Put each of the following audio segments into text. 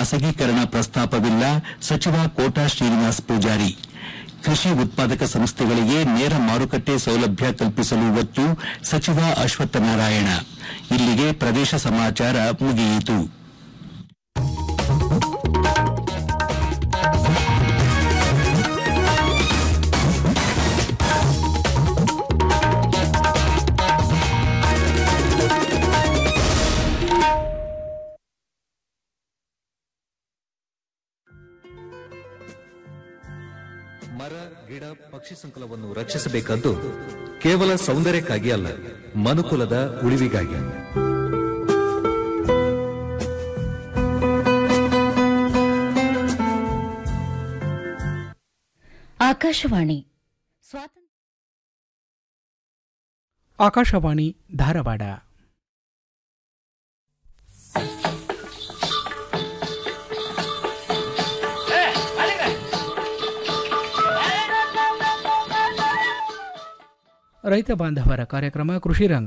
ಖಾಸಗೀಕರಣ ಪ್ರಸ್ತಾಪವಿಲ್ಲ ಸಚಿವ ಕೋಟಾ ಶ್ರೀನಿವಾಸ್ ಪೂಜಾರಿ ಕೃಷಿ ಉತ್ಪಾದಕ ಸಂಸ್ಥೆಗಳಿಗೆ ನೇರ ಮಾರುಕಟ್ಟೆ ಸೌಲಭ್ಯ ಕಲ್ಪಿಸಲು ಒತ್ತು ಸಚಿವ ಅಶ್ವತ್ಥನಾರಾಯಣ ಇಲ್ಲಿಗೆ ಪ್ರದೇಶ ಸಮಾಚಾರ ಮುಗಿಯಿತು ಮರ ಗಿಡ ಪಕ್ಷಿ ಸಂಕುಲವನ್ನು ರಕ್ಷಿಸಬೇಕಾದ್ದು ಕೇವಲ ಸೌಂದರ್ಯಕ್ಕಾಗಿ ಅಲ್ಲ ಮನುಕುಲದ ಉಳಿವಿಗಾಗಿ ಆಕಾಶವಾಣಿ ಸ್ವಾತಂತ್ರ್ಯ ಆಕಾಶವಾಣಿ ಧಾರವಾಡ ರೈತ ಬಾಂಧವರ ಕಾರ್ಯಕ್ರಮ ಕೃಷಿ ರಂಗ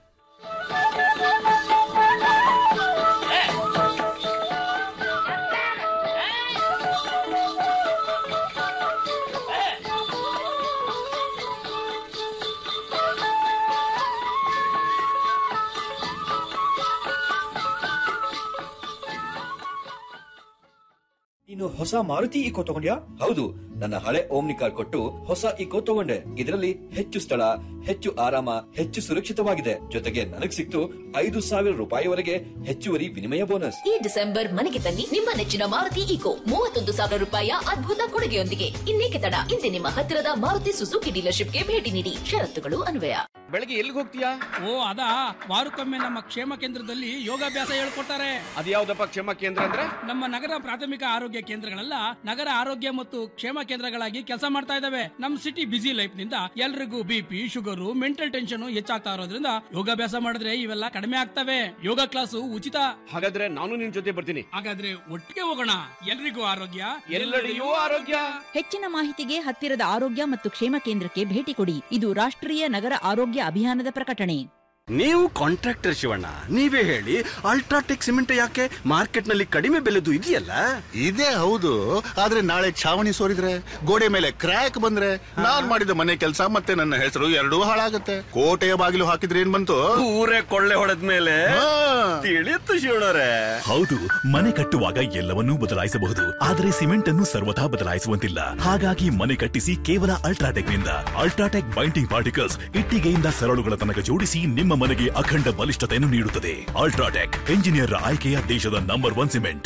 ನೀನು ಹೊಸ ಮಾರುತಿ ಇಕೋ ತಗೊಂಡ್ಯಾ ಹೌದು ನನ್ನ ಹಳೆ ಓಮ್ನಿ ಕಾರ್ ಕೊಟ್ಟು ಹೊಸ ಇಕೋ ತಗೊಂಡೆ ಇದರಲ್ಲಿ ಹೆಚ್ಚು ಸ್ಥಳ ಹೆಚ್ಚು ಆರಾಮ ಹೆಚ್ಚು ಸುರಕ್ಷಿತವಾಗಿದೆ ಜೊತೆಗೆ ನನಗ್ ಸಿಕ್ತು ಐದು ಸಾವಿರ ರೂಪಾಯಿವರೆಗೆ ಹೆಚ್ಚುವರಿ ವಿನಿಮಯ ಬೋನಸ್ ಈ ಡಿಸೆಂಬರ್ ಮನೆಗೆ ತನ್ನಿ ನಿಮ್ಮ ನೆಚ್ಚಿನ ಮಾರುತಿ ಈಕೋ ಮೂವತ್ತೊಂದು ಸಾವಿರ ರೂಪಾಯಿಯ ಅದ್ಭುತ ಕೊಡುಗೆಯೊಂದಿಗೆ ಇನ್ನೇಕೆ ತಡ ಇಂದೇ ನಿಮ್ಮ ಹತ್ತಿರದ ಮಾರುತಿ ಸುಜುಕಿ ಡೀಲರ್ಶಿಪ್ಗೆ ಭೇಟಿ ನೀಡಿ ಷರತ್ತುಗಳು ಅನ್ವಯ ಬೆಳಗ್ಗೆ ಎಲ್ಲಿಗೆ ಹೋಗ್ತೀಯಾ ಓ ಅದಾ ವಾರಕ್ಕೊಮ್ಮೆ ನಮ್ಮ ಕ್ಷೇಮ ಕೇಂದ್ರದಲ್ಲಿ ಯೋಗಾಭ್ಯಾಸ ಹೇಳ್ಕೊಡ್ತಾರೆ ಅದ್ಯಾವ್ದಪ್ಪ ಕ್ಷೇಮ ಕೇಂದ್ರ ಅಂದ್ರೆ ನಮ್ಮ ನಗರ ಪ್ರಾಥಮಿಕ ಆರೋಗ್ಯ ಕೇಂದ್ರಗಳೆಲ್ಲ ನಗರ ಆರೋಗ್ಯ ಮತ್ತು ಕ್ಷೇಮ ಕೇಂದ್ರಗಳಾಗಿ ಕೆಲಸ ಮಾಡ್ತಾ ಇದಾವೆ ನಮ್ ಸಿಟಿ ಬಿಸಿ ಲೈಫ್ ನಿಂದ ಎಲ್ರಿಗೂ ಬಿಪಿ ಶುಗರು ಮೆಂಟಲ್ ಟೆನ್ಷನ್ ಹೆಚ್ಚಾಗ್ತಾ ಇರೋದ್ರಿಂದ ಯೋಗಾಭ್ಯಾಸ ಮಾಡಿದ್ರೆ ಇವೆಲ್ಲ ಕಡಿಮೆ ಆಗ್ತವೆ ಯೋಗ ಕ್ಲಾಸು ಉಚಿತ ಹಾಗಾದ್ರೆ ನಾನು ನಿನ್ ಜೊತೆ ಬರ್ತೀನಿ ಹಾಗಾದ್ರೆ ಒಟ್ಟಿಗೆ ಹೋಗೋಣ ಎಲ್ರಿಗೂ ಆರೋಗ್ಯ ಎಲ್ಲೆಡೆಯೂ ಆರೋಗ್ಯ ಹೆಚ್ಚಿನ ಮಾಹಿತಿಗೆ ಹತ್ತಿರದ ಆರೋಗ್ಯ ಮತ್ತು ಕ್ಷೇಮ ಕೇಂದ್ರಕ್ಕೆ ಭೇಟಿ ಕೊಡಿ ಇದು ರಾಷ್ಟ್ರೀಯ ನಗರ ಆರೋಗ್ಯ ಅಭಿಯಾನದ ಪ್ರಕಟಣೆ ನೀವು ಕಾಂಟ್ರಾಕ್ಟರ್ ಶಿವಣ್ಣ ನೀವೇ ಹೇಳಿ ಅಲ್ಟ್ರಾಟೆಕ್ ಸಿಮೆಂಟ್ ಯಾಕೆ ಮಾರ್ಕೆಟ್ ನಲ್ಲಿ ಕಡಿಮೆ ಬೆಲೆದು ಇದೆಯಲ್ಲ ಇದೇ ಹೌದು ಆದ್ರೆ ನಾಳೆ ಛಾವಣಿ ಸೋರಿದ್ರೆ ಗೋಡೆ ಮೇಲೆ ಕ್ರ್ಯಾಕ್ ಬಂದ್ರೆ ನಾನ್ ಮಾಡಿದ ಮನೆ ಕೆಲಸ ಮತ್ತೆ ನನ್ನ ಹೆಸರು ಎರಡೂ ಹಾಳಾಗತ್ತೆ ಕೋಟೆಯ ಬಾಗಿಲು ಹಾಕಿದ್ರೆ ಏನ್ ಬಂತು ಊರೇ ಕೊಳ್ಳೆ ಹೊಡೆದ ಮೇಲೆ ತಿಳಿಯುತ್ತು ಶಿವಣ್ಣರೇ ಹೌದು ಮನೆ ಕಟ್ಟುವಾಗ ಎಲ್ಲವನ್ನೂ ಬದಲಾಯಿಸಬಹುದು ಆದರೆ ಸಿಮೆಂಟ್ ಅನ್ನು ಸರ್ವಥಾ ಬದಲಾಯಿಸುವಂತಿಲ್ಲ ಹಾಗಾಗಿ ಮನೆ ಕಟ್ಟಿಸಿ ಕೇವಲ ಅಲ್ಟ್ರಾಟೆಕ್ ನಿಂದ ಅಲ್ಟ್ರಾಟೆಕ್ ಬೈಂಡಿಂಗ್ ಪಾರ್ಟಿಕಲ್ಸ್ ಇಟ್ಟಿಗೆಯಿಂದ ಸರಳುಗಳ ತನಕ ಜೋಡಿಸಿ ನಿಮ್ಮ ಮನೆಗೆ ಅಖಂಡ ಬಲಿಷ್ಠತೆಯನ್ನು ನೀಡುತ್ತದೆ ಅಲ್ಟ್ರಾಟೆಕ್ ಎಂಜಿನಿಯರ್ ಆಯ್ಕೆಯ ದೇಶದ ನಂಬರ್ ಒನ್ ಸಿಮೆಂಟ್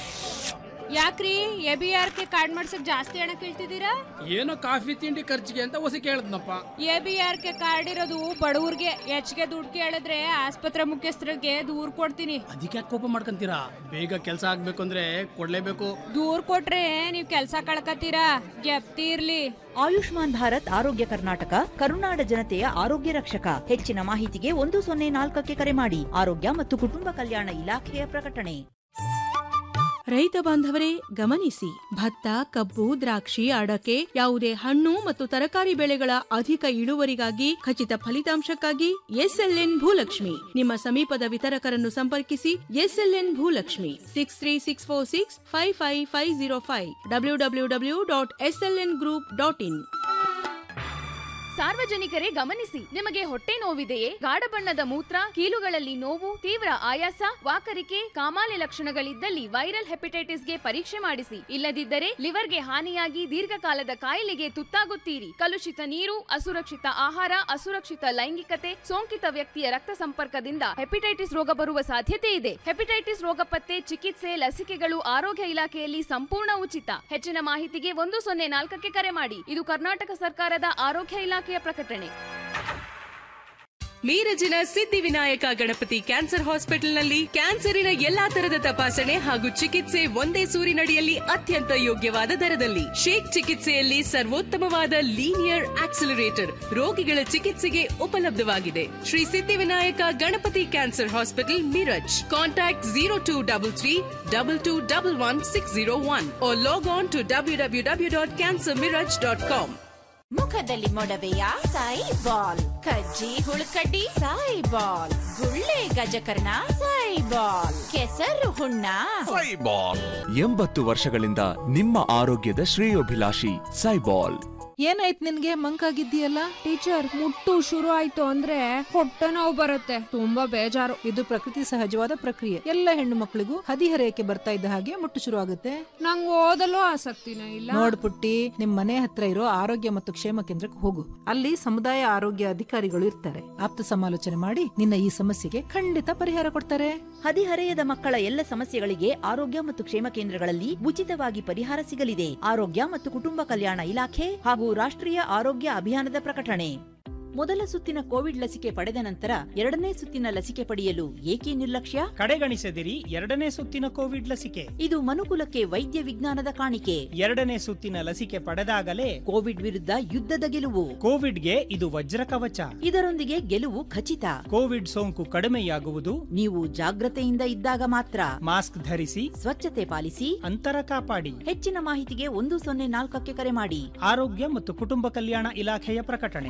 ಯಾಕ್ರಿ A B R K card ಮಾಡ್ಸಕ್ ಜಾಸ್ತಿ ಹಣ ಕೇಳ್ತಿದ್ದೀರಾ ಏನೋ ಕಾಫಿ ತಿಂಡಿ ಖರ್ಚಿಗೆ ಅಂತ ಹೊಸ ಕೇಳದ್ನಪ್ಪ A B R K card ಇರೋದು ಬಡವ್ರಿಗೆ ಹೆಚ್ಚಿಗೆ ದುಡ್ಡು ಕೇಳಿದ್ರೆ ಆಸ್ಪತ್ರೆ ಮುಖ್ಯಸ್ಥರಿಗೆ ದೂರ್ ಕೊಡ್ತೀನಿ ಅದಕ್ಕೆ ಕೋಪ ಮಾಡ್ಕೊಂತೀರಾ ಬೇಗ ಕೆಲಸ ಆಗ್ಬೇಕು ಅಂದ್ರೆ ಕೊಡ್ಲೇಬೇಕು ದೂರ್ ಕೊಟ್ರೆ ನೀವ್ ಕೆಲ್ಸ ಕಳ್ಕತ್ತೀರಾ ಗೆಪ್ತಿ ಇರ್ಲಿ ಆಯುಷ್ಮಾನ್ ಭಾರತ್ ಆರೋಗ್ಯ ಕರ್ನಾಟಕ ಕರುನಾಡ ಜನತೆಯ ಆರೋಗ್ಯ ರಕ್ಷಕ ಹೆಚ್ಚಿನ ಮಾಹಿತಿಗೆ ಒಂದು ಸೊನ್ನೆ ನಾಲ್ಕಕ್ಕೆ ಕರೆ ಮಾಡಿ ಆರೋಗ್ಯ ಮತ್ತು ಕುಟುಂಬ ಕಲ್ಯಾಣ ಇಲಾಖೆಯ ಪ್ರಕಟಣೆ ರೈತ ಬಾಂಧವರೇ ಗಮನಿಸಿ ಭತ್ತ ಕಬ್ಬು ದ್ರಾಕ್ಷಿ ಅಡಕೆ ಯಾವುದೇ ಹಣ್ಣು ಮತ್ತು ತರಕಾರಿ ಬೆಳೆಗಳ ಅಧಿಕ ಇಳುವರಿಗಾಗಿ ಖಚಿತ ಫಲಿತಾಂಶಕ್ಕಾಗಿ ಎಸ್ಎಲ್ಎನ್ ಭೂಲಕ್ಷ್ಮಿ ನಿಮ್ಮ ಸಮೀಪದ ವಿತರಕರನ್ನು ಸಂಪರ್ಕಿಸಿ SLN Bhoolakshmi six three six four six five five five zero five W W W dot SLN group dot in ಸಾರ್ವಜನಿಕರೇ ಗಮನಿಸಿ ನಿಮಗೆ ಹೊಟ್ಟೆ ನೋವಿದೆಯೇ ಗಾಢ ಬಣ್ಣದ ಮೂತ್ರ ಕೀಲುಗಳಲ್ಲಿ ನೋವು ತೀವ್ರ ಆಯಾಸ ವಾಕರಿಕೆ ಕಾಮಾಲೆ ಲಕ್ಷಣಗಳಿದ್ದಲ್ಲಿ ವೈರಲ್ ಹೆಪಟೈಟಿಸ್ಗೆ ಪರೀಕ್ಷೆ ಮಾಡಿಸಿ ಇಲ್ಲದಿದ್ದರೆ ಲಿವರ್ಗೆ ಹಾನಿಯಾಗಿ ದೀರ್ಘಕಾಲದ ಕಾಯಿಲೆಗೆ ತುತ್ತಾಗುತ್ತೀರಿ ಕಲುಷಿತ ನೀರು ಅಸುರಕ್ಷಿತ ಆಹಾರ ಅಸುರಕ್ಷಿತ ಲೈಂಗಿಕತೆ ಸೋಂಕಿತ ವ್ಯಕ್ತಿಯ ರಕ್ತ ಸಂಪರ್ಕದಿಂದ ಹೆಪಟೈಟಿಸ್ ರೋಗ ಬರುವ ಸಾಧ್ಯತೆ ಇದೆ ಹೆಪಟೈಟಿಸ್ ರೋಗ ಪತ್ತೆ ಚಿಕಿತ್ಸೆ ಲಸಿಕೆಗಳು ಆರೋಗ್ಯ ಇಲಾಖೆಯಲ್ಲಿ ಸಂಪೂರ್ಣ ಉಚಿತ ಹೆಚ್ಚಿನ ಮಾಹಿತಿಗೆ ಒಂದು ಸೊನ್ನೆ ನಾಲ್ಕಕ್ಕೆ ಕರೆ ಮಾಡಿ ಇದು ಕರ್ನಾಟಕ ಸರ್ಕಾರದ ಆರೋಗ್ಯ ಇಲಾಖೆಯ ಪ್ರಕಟಣೆ ಮೀರಜಿನ ಸಿದ್ಧಿವಿನಾಯಕ ಗಣಪತಿ ಕ್ಯಾನ್ಸರ್ ಹಾಸ್ಪಿಟಲ್ನಲ್ಲಿ ಕ್ಯಾನ್ಸರಿನ ಎಲ್ಲಾ ತರದ ತಪಾಸಣೆ ಹಾಗೂ ಚಿಕಿತ್ಸೆ ಒಂದೇ ಸೂರಿನಡಿಯಲ್ಲಿ ಅತ್ಯಂತ ಯೋಗ್ಯವಾದ ದರದಲ್ಲಿ ಶೇಕ್ ಚಿಕಿತ್ಸೆಯಲ್ಲಿ ಸರ್ವೋತ್ತಮವಾದ ಲೀನಿಯರ್ ಆಕ್ಸಿಲರೇಟರ್ ರೋಗಿಗಳ ಚಿಕಿತ್ಸೆಗೆ ಉಪಲಬ್ಧವಾಗಿದೆ Shri Siddhivinayak Ganapati cancer hospital Miraj contact zero two double three double two double one six zero one log on to W W W dot cancer Miraj dot com ಮುಖದಲ್ಲಿ ಮೊಡವೆಯ ಸಾಯಿ ಬಾಲ್ ಕಜ್ಜಿ ಹುಳುಕಡ್ಡಿ ಸಾಯಿ ಬಾಲ್ ಗುಳ್ಳೆ ಗಜಕರ್ಣ ಸೈಬಾಲ್ ಕೆಸರು ಹುಣ್ಣ ಎಂಬತ್ತು ವರ್ಷಗಳಿಂದ ನಿಮ್ಮ ಆರೋಗ್ಯದ ಶ್ರೇಯೋಭಿಲಾಷಿ ಸೈಬಾಲ್ ಏನಾಯ್ತು ನಿನ್ಗೆ ಮಂಕಾಗಿದ್ದೀಯಲ್ಲ ಟೀಚರ್ ಮುಟ್ಟು ಶುರು ಆಯ್ತು ಅಂದ್ರೆ ಹೊಟ್ಟೆ ನೋವು ಬರುತ್ತೆ ತುಂಬಾ ಬೇಜಾರು ಇದು ಪ್ರಕೃತಿ ಸಹಜವಾದ ಪ್ರಕ್ರಿಯೆ ಎಲ್ಲ ಹೆಣ್ಣು ಮಕ್ಕಳಿಗೂ ಹದಿಹರೆಯಕ್ಕೆ ಬರ್ತಾ ಇದ್ದ ಹಾಗೆ ಮುಟ್ಟು ಶುರು ಆಗುತ್ತೆ ನಂಗೆ ಓದಲು ಆಸಕ್ತಿನೇ ಇಲ್ಲ ನೋಡ್ ಪುಟ್ಟಿ ನಿಮ್ ಮನೆ ಹತ್ರ ಇರೋ ಆರೋಗ್ಯ ಮತ್ತು ಕ್ಷೇಮ ಕೇಂದ್ರಕ್ಕೆ ಹೋಗು ಅಲ್ಲಿ ಸಮುದಾಯ ಆರೋಗ್ಯ ಅಧಿಕಾರಿಗಳು ಇರ್ತಾರೆ ಆಪ್ತ ಸಮಾಲೋಚನೆ ಮಾಡಿ ನಿನ್ನ ಈ ಸಮಸ್ಯೆಗೆ ಖಂಡಿತ ಪರಿಹಾರ ಕೊಡ್ತಾರೆ ಹದಿಹರೆಯದ ಮಕ್ಕಳ ಎಲ್ಲ ಸಮಸ್ಯೆಗಳಿಗೆ ಆರೋಗ್ಯ ಮತ್ತು ಕ್ಷೇಮ ಕೇಂದ್ರಗಳಲ್ಲಿ ಉಚಿತವಾಗಿ ಪರಿಹಾರ ಸಿಗಲಿದೆ ಆರೋಗ್ಯ ಮತ್ತು ಕುಟುಂಬ ಕಲ್ಯಾಣ ಇಲಾಖೆ ಹಾಗೂ ರಾಷ್ಟ್ರೀಯ ಆರೋಗ್ಯ ಅಭಿಯಾನದ ಪ್ರಕಟಣೆ ಮೊದಲ ಸುತ್ತಿನ ಕೋವಿಡ್ ಲಸಿಕೆ ಪಡೆದ ನಂತರ ಎರಡನೇ ಸುತ್ತಿನ ಲಸಿಕೆ ಪಡೆಯಲು ಏಕೆ ನಿರ್ಲಕ್ಷ್ಯ ಕಡೆಗಣಿಸದಿರಿ ಎರಡನೇ ಸುತ್ತಿನ ಕೋವಿಡ್ ಲಸಿಕೆ ಇದು ಮನುಕುಲಕ್ಕೆ ವೈದ್ಯ ವಿಜ್ಞಾನದ ಕಾಣಿಕೆ ಎರಡನೇ ಸುತ್ತಿನ ಲಸಿಕೆ ಪಡೆದಾಗಲೇ ಕೋವಿಡ್ ವಿರುದ್ಧ ಯುದ್ಧದ ಗೆಲುವು ಕೋವಿಡ್ಗೆ ಇದು ವಜ್ರ ಕವಚ ಇದರೊಂದಿಗೆ ಗೆಲುವು ಖಚಿತ ಕೋವಿಡ್ ಸೋಂಕು ಕಡಿಮೆಯಾಗುವುದು ನೀವು ಜಾಗ್ರತೆಯಿಂದ ಇದ್ದಾಗ ಮಾತ್ರ ಮಾಸ್ಕ್ ಧರಿಸಿ ಸ್ವಚ್ಛತೆ ಪಾಲಿಸಿ ಅಂತರ ಕಾಪಾಡಿ ಹೆಚ್ಚಿನ ಮಾಹಿತಿಗೆ ಒಂದು ಸೊನ್ನೆ ನಾಲ್ಕಕ್ಕೆ ಕರೆ ಮಾಡಿ ಆರೋಗ್ಯ ಮತ್ತು ಕುಟುಂಬ ಕಲ್ಯಾಣ ಇಲಾಖೆಯ ಪ್ರಕಟಣೆ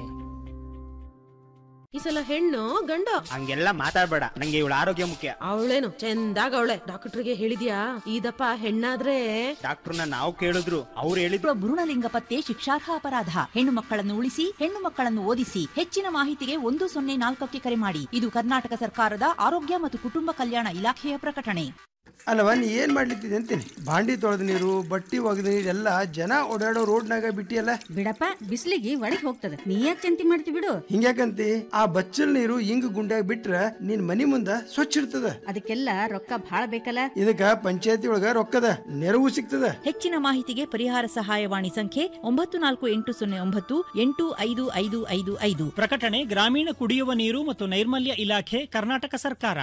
ಈ ಸಲ ಹೆಣ್ಣು ಗಂಡು ಹಂಗೆಲ್ಲ ಮಾತಾಡ್ಬೇಡ ನಂಗೆ ಇವಳ ಆರೋಗ್ಯ ಮುಖ್ಯ ಅವಳೇನು ಚಂದಾಗ ಅವಳೆ ಡಾಕ್ಟರ್ಗೆ ಹೇಳಿದ್ಯಾ ಇದಪ್ಪ ಹೆಣ್ಣಾದ್ರೆ ಡಾಕ್ಟರ್ನ ನಾವು ಕೇಳಿದ್ರು ಅವ್ರು ಹೇಳಿದ್ರು ಭ್ರೂಣಲಿಂಗ ಪತ್ತೆ ಶಿಕ್ಷಾರ್ಹ ಅಪರಾಧ ಹೆಣ್ಣು ಮಕ್ಕಳನ್ನು ಉಳಿಸಿ ಹೆಣ್ಣು ಮಕ್ಕಳನ್ನು ಓದಿಸಿ ಹೆಚ್ಚಿನ ಮಾಹಿತಿಗೆ ಒಂದು ಸೊನ್ನೆ ನಾಲ್ಕಕ್ಕೆ ಕರೆ ಮಾಡಿ ಇದು ಕರ್ನಾಟಕ ಸರ್ಕಾರದ ಆರೋಗ್ಯ ಮತ್ತು ಕುಟುಂಬ ಕಲ್ಯಾಣ ಇಲಾಖೆಯ ಪ್ರಕಟಣೆ ಅಲ್ಲವ ನೀ ಏನ್ ಮಾಡ್ಲಿತ್ತಿದೆ ಅಂತೀನಿ ಬಾಂಡಿ ತೊಳೆದ ನೀರು ಬಟ್ಟಿ ಒಗೆದ ನೀರು ಎಲ್ಲ ಜನ ಓಡಾಡೋ ರೋಡ್ನಾಗ ಬಿಟ್ಟಿಯಲ್ಲ ಬಿಡಪ್ಪ ಬಿಸಿಲಿಗೆ ಒಳಗೆ ಹೋಗ್ತದೆ ನೀ ಯಾಕೆ ಚಿಂತೆ ಮಾಡ್ತಿ ಬಿಡು ಹಿಂಗ್ಯಾಕಂತಿ ಆ ಬಚ್ಚಲ್ ನೀರು ಹಿಂಗ್ ಗುಂಡ್ಯಾಗ ಬಿಟ್ರ ನಿನ್ ಮನಿ ಮುಂದ ಸ್ವಚ್ಛ ಇರ್ತದ ಅದಕ್ಕೆಲ್ಲ ರೊಕ್ಕ ಭಾಳ ಬೇಕಲ್ಲ ಇದಕ್ಕ ಪಂಚಾಯತಿ ಒಳಗ ರೊಕ್ಕದ ನೆರವು ಸಿಗ್ತದ ಹೆಚ್ಚಿನ ಮಾಹಿತಿಗೆ ಪರಿಹಾರ ಸಹಾಯವಾಣಿ ಸಂಖ್ಯೆ ಒಂಬತ್ತು ನಾಲ್ಕು ಎಂಟು ಸೊನ್ನೆ ಒಂಬತ್ತು ಎಂಟು ಐದು ಐದು ಐದು ಐದು ಪ್ರಕಟಣೆ ಗ್ರಾಮೀಣ ಕುಡಿಯುವ ನೀರು ಮತ್ತು ನೈರ್ಮಲ್ಯ ಇಲಾಖೆ ಕರ್ನಾಟಕ ಸರ್ಕಾರ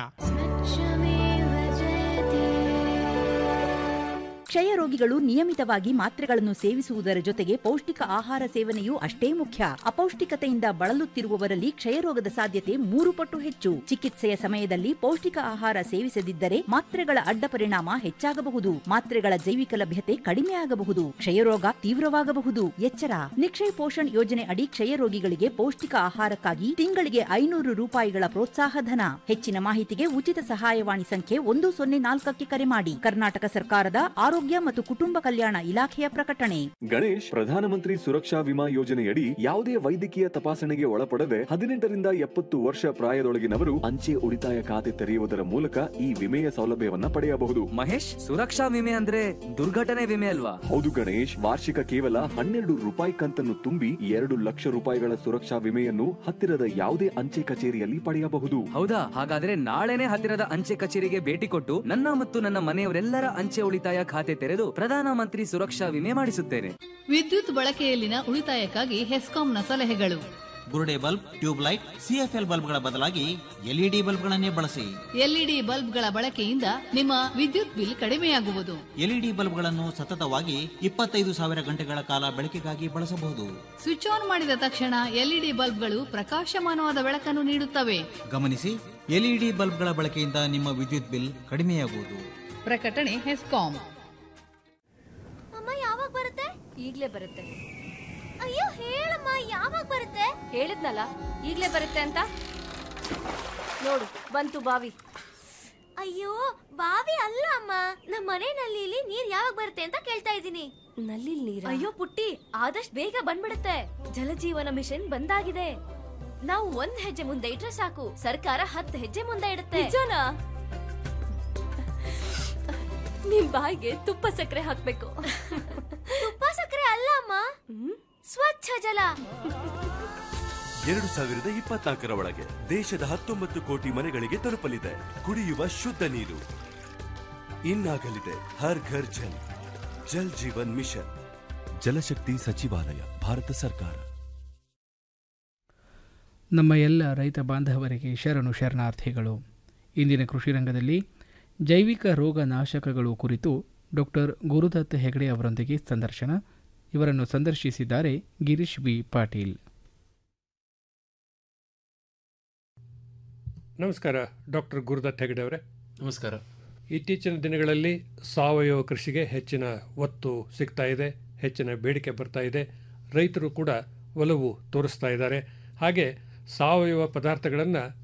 ಕ್ಷಯ ರೋಗಿಗಳು ನಿಯಮಿತವಾಗಿ ಮಾತ್ರೆಗಳನ್ನು ಸೇವಿಸುವುದರ ಜೊತೆಗೆ ಪೌಷ್ಟಿಕ ಆಹಾರ ಸೇವನೆಯೂ ಅಷ್ಟೇ ಮುಖ್ಯ ಅಪೌಷ್ಟಿಕತೆಯಿಂದ ಬಳಲುತ್ತಿರುವವರಲ್ಲಿ ಕ್ಷಯರೋಗದ ಸಾಧ್ಯತೆ ಮೂರು ಪಟ್ಟು ಹೆಚ್ಚು ಚಿಕಿತ್ಸೆಯ ಸಮಯದಲ್ಲಿ ಪೌಷ್ಟಿಕ ಆಹಾರ ಸೇವಿಸದಿದ್ದರೆ ಮಾತ್ರೆಗಳ ಅಡ್ಡ ಪರಿಣಾಮ ಹೆಚ್ಚಾಗಬಹುದು ಮಾತ್ರೆಗಳ ಜೈವಿಕ ಲಭ್ಯತೆ ಕಡಿಮೆ ಆಗಬಹುದು ಕ್ಷಯರೋಗ ತೀವ್ರವಾಗಬಹುದು ಎಚ್ಚರ ನಿಕ್ಷಯ್ ಪೋಷಣ್ ಯೋಜನೆ ಅಡಿ ಕ್ಷಯ ರೋಗಿಗಳಿಗೆ ಪೌಷ್ಟಿಕ ಆಹಾರಕ್ಕಾಗಿ ತಿಂಗಳಿಗೆ ಐನೂರು ರೂಪಾಯಿಗಳ ಪ್ರೋತ್ಸಾಹ ಧನ ಹೆಚ್ಚಿನ ಮಾಹಿತಿಗೆ ಉಚಿತ ಸಹಾಯವಾಣಿ ಸಂಖ್ಯೆ ಒಂದು ಸೊನ್ನೆ ನಾಲ್ಕಕ್ಕೆ ಕರೆ ಮಾಡಿ ಕರ್ನಾಟಕ ಸರ್ಕಾರದ ಆರೋಗ್ಯ ಮತ್ತು ಕುಟುಂಬ ಕಲ್ಯಾಣ ಇಲಾಖೆಯ ಪ್ರಕಟಣೆ ಗಣೇಶ್ ಪ್ರಧಾನಮಂತ್ರಿ ಸುರಕ್ಷಾ ವಿಮಾ ಯೋಜನೆಯಡಿ ಯಾವುದೇ ವೈದ್ಯಕೀಯ ತಪಾಸಣೆಗೆ ಒಳಪಡದೆ ಹದಿನೆಂಟರಿಂದ ಎಪ್ಪತ್ತು ವರ್ಷ ಪ್ರಾಯದೊಳಗಿನವರು ಅಂಚೆ ಉಳಿತಾಯ ಖಾತೆ ತೆರೆಯುವುದರ ಮೂಲಕ ಈ ವಿಮೆಯ ಸೌಲಭ್ಯವನ್ನ ಪಡೆಯಬಹುದು ಮಹೇಶ್ ಸುರಕ್ಷಾ ವಿಮೆ ಅಂದ್ರೆ ದುರ್ಘಟನೆ ವಿಮೆ ಅಲ್ವಾ ಹೌದು ಗಣೇಶ್ ವಾರ್ಷಿಕ ಕೇವಲ ಹನ್ನೆರಡು ರೂಪಾಯಿ ಕಂತನ್ನು ತುಂಬಿ ಎರಡು ಲಕ್ಷ ರೂಪಾಯಿಗಳ ಸುರಕ್ಷಾ ವಿಮೆಯನ್ನು ಹತ್ತಿರದ ಯಾವುದೇ ಅಂಚೆ ಕಚೇರಿಯಲ್ಲಿ ಪಡೆಯಬಹುದು ಹೌದಾ ಹಾಗಾದ್ರೆ ನಾಳೆನೆ ಹತ್ತಿರದ ಅಂಚೆ ಕಚೇರಿಗೆ ಭೇಟಿ ಕೊಟ್ಟು ನನ್ನ ಮತ್ತು ನನ್ನ ಮನೆಯವರೆಲ್ಲರ ಅಂಚೆ ಉಳಿತಾಯ ಖಾತೆ ತೆರೆದು ಪ್ರಧಾನಮಂತ್ರಿ ಸುರಕ್ಷಾ ವಿಮೆ ಮಾಡಿಸುತ್ತೇನೆ ವಿದ್ಯುತ್ ಬಳಕೆಯಲ್ಲಿನ ಉಳಿತಾಯಕ್ಕಾಗಿ ಹೆಸ್ಕಾಂನ ಸಲಹೆಗಳು ಬುರುಡೆ ಬಲ್ಬ್ ಟ್ಯೂಬ್ ಲೈಟ್ ಸಿಎಫ್ಎಲ್ ಬಲ್ಬ್ಗಳ ಬದಲಾಗಿ ಎಲ್ಇಡಿ ಬಲ್ಬ್ಗಳನ್ನೇ ಬಳಸಿ ಎಲ್ಇಡಿ ಬಲ್ಬ್ಗಳ ಬಳಕೆಯಿಂದ ನಿಮ್ಮ ವಿದ್ಯುತ್ ಬಿಲ್ ಕಡಿಮೆಯಾಗುವುದು ಎಲ್ಇಡಿ ಬಲ್ಬ್ಗಳನ್ನು ಸತತವಾಗಿ ಇಪ್ಪತ್ತೈದು ಸಾವಿರ ಗಂಟೆಗಳ ಕಾಲ ಬೆಳಕಿಗಾಗಿ ಬಳಸಬಹುದು ಸ್ವಿಚ್ ಆನ್ ಮಾಡಿದ ತಕ್ಷಣ ಎಲ್ಇಡಿ ಬಲ್ಬ್ಗಳು ಪ್ರಕಾಶಮಾನವಾದ ಬೆಳಕನ್ನು ನೀಡುತ್ತವೆ ಗಮನಿಸಿ ಎಲ್ಇಡಿ ಬಲ್ಬ್ಗಳ ಬಳಕೆಯಿಂದ ನಿಮ್ಮ ವಿದ್ಯುತ್ ಬಿಲ್ ಕಡಿಮೆಯಾಗುವುದು ಪ್ರಕಟಣೆ ಹೆಸ್ಕಾಂ ಅಮ್ಮ ಯಾವಾಗ ಬರುತ್ತೆ ಈಗ್ಲೇ ಬರುತ್ತೆ ಅಯ್ಯೋ ಹೇಳಮ್ಮ ಯಾವಾಗ ಬರುತ್ತೆ ಹೇಳಿದ್ನಲ್ಲ ಈಗ್ಲೇ ಬರುತ್ತೆ ಅಂತ ನೋಡು ಬಂತು ಬಾವಿ ಅಯ್ಯೋ ಬಾವಿ ಅಲ್ಲ ಅಮ್ಮ ನಮ್ಮ ಮನೆ ನಲ್ಲಿಲಿ ನೀರ್ ಯಾವಾಗ ಬರುತ್ತೆ ಅಂತ ಕೇಳ್ತಾ ಇದ್ದೀನಿ ನಲ್ಲಿ ನೀರ ಅಯ್ಯೋ ಪುಟ್ಟಿ ಆದಷ್ಟು ಬೇಗ ಬಂದ್ಬಿಡುತ್ತೆ ಜಲಜೀವನ ಮಿಷನ್ ಬಂದಾಗಿದೆ ನಾವು ಒಂದ್ ಹೆಜ್ಜೆ ಮುಂದೆ ಇಟ್ರೆ ಸಾಕು ಸರ್ಕಾರ ಹತ್ತು ಹೆಜ್ಜೆ ಮುಂದೆ ಇಡುತ್ತೆ ನಿಜನಾ ನಿಮ್ ಬಾಯಿಗೆ ತುಪ್ಪ ಸಕ್ಕರೆ ಹಾಕ್ಬೇಕು ತುಪ್ಪ ಸಕ್ಕರೆ ಅಲ್ಲ ಅಮ್ಮ ಸ್ವಚ್ಛ ಜಲ ಎರಡು ಸಾವಿರದ ಇಪ್ಪತ್ನಾಲ್ಕರ ಒಳಗೆ ದೇಶದ ಹತ್ತೊಂಬತ್ತು ಕೋಟಿ ಮನೆಗಳಿಗೆ ತಲುಪಲಿದೆ ಕುಡಿಯುವ ಶುದ್ಧ ನೀರು ಇನ್ನಾಗಲಿದೆ ಹರ್ ಘರ್ ಜಲ್ ಜಲ್ ಜೀವನ್ ಮಿಷನ್ ಜಲಶಕ್ತಿ ಸಚಿವಾಲಯ ಭಾರತ ಸರ್ಕಾರ ನಮ್ಮ ಎಲ್ಲ ರೈತ ಬಾಂಧವರಿಗೆ ಶರಣು ಶರಣಾರ್ಥಿಗಳು ಇಂದಿನ ಕೃಷಿ ರಂಗದಲ್ಲಿ ಜೈವಿಕ ರೋಗ ನಾಶಕಗಳು ಕುರಿತು ಡಾಕ್ಟರ್ ಗುರುದತ್ತ ಹೆಗಡೆ ಅವರೊಂದಿಗೆ ಸಂದರ್ಶನ ಇವರನ್ನು ಸಂದರ್ಶಿಸಿದ್ದಾರೆ ಗಿರೀಶ್ ಬಿ ಪಾಟೀಲ್ ನಮಸ್ಕಾರ ಡಾಕ್ಟರ್ ಗುರುದತ್ ಹೆಗಡೆ ಅವರೇ ನಮಸ್ಕಾರ ಇತ್ತೀಚಿನ ದಿನಗಳಲ್ಲಿ ಸಾವಯವ ಕೃಷಿಗೆ ಹೆಚ್ಚಿನ ಒತ್ತು ಸಿಗ್ತಾ ಇದೆ ಹೆಚ್ಚಿನ ಬೇಡಿಕೆ ಬರ್ತಾ ಇದೆ ರೈತರು ಕೂಡ ಒಲವು ತೋರಿಸ್ತಾ ಇದ್ದಾರೆ ಹಾಗೆ ಸಾವಯವ ಪದಾರ್ಥಗಳನ್ನು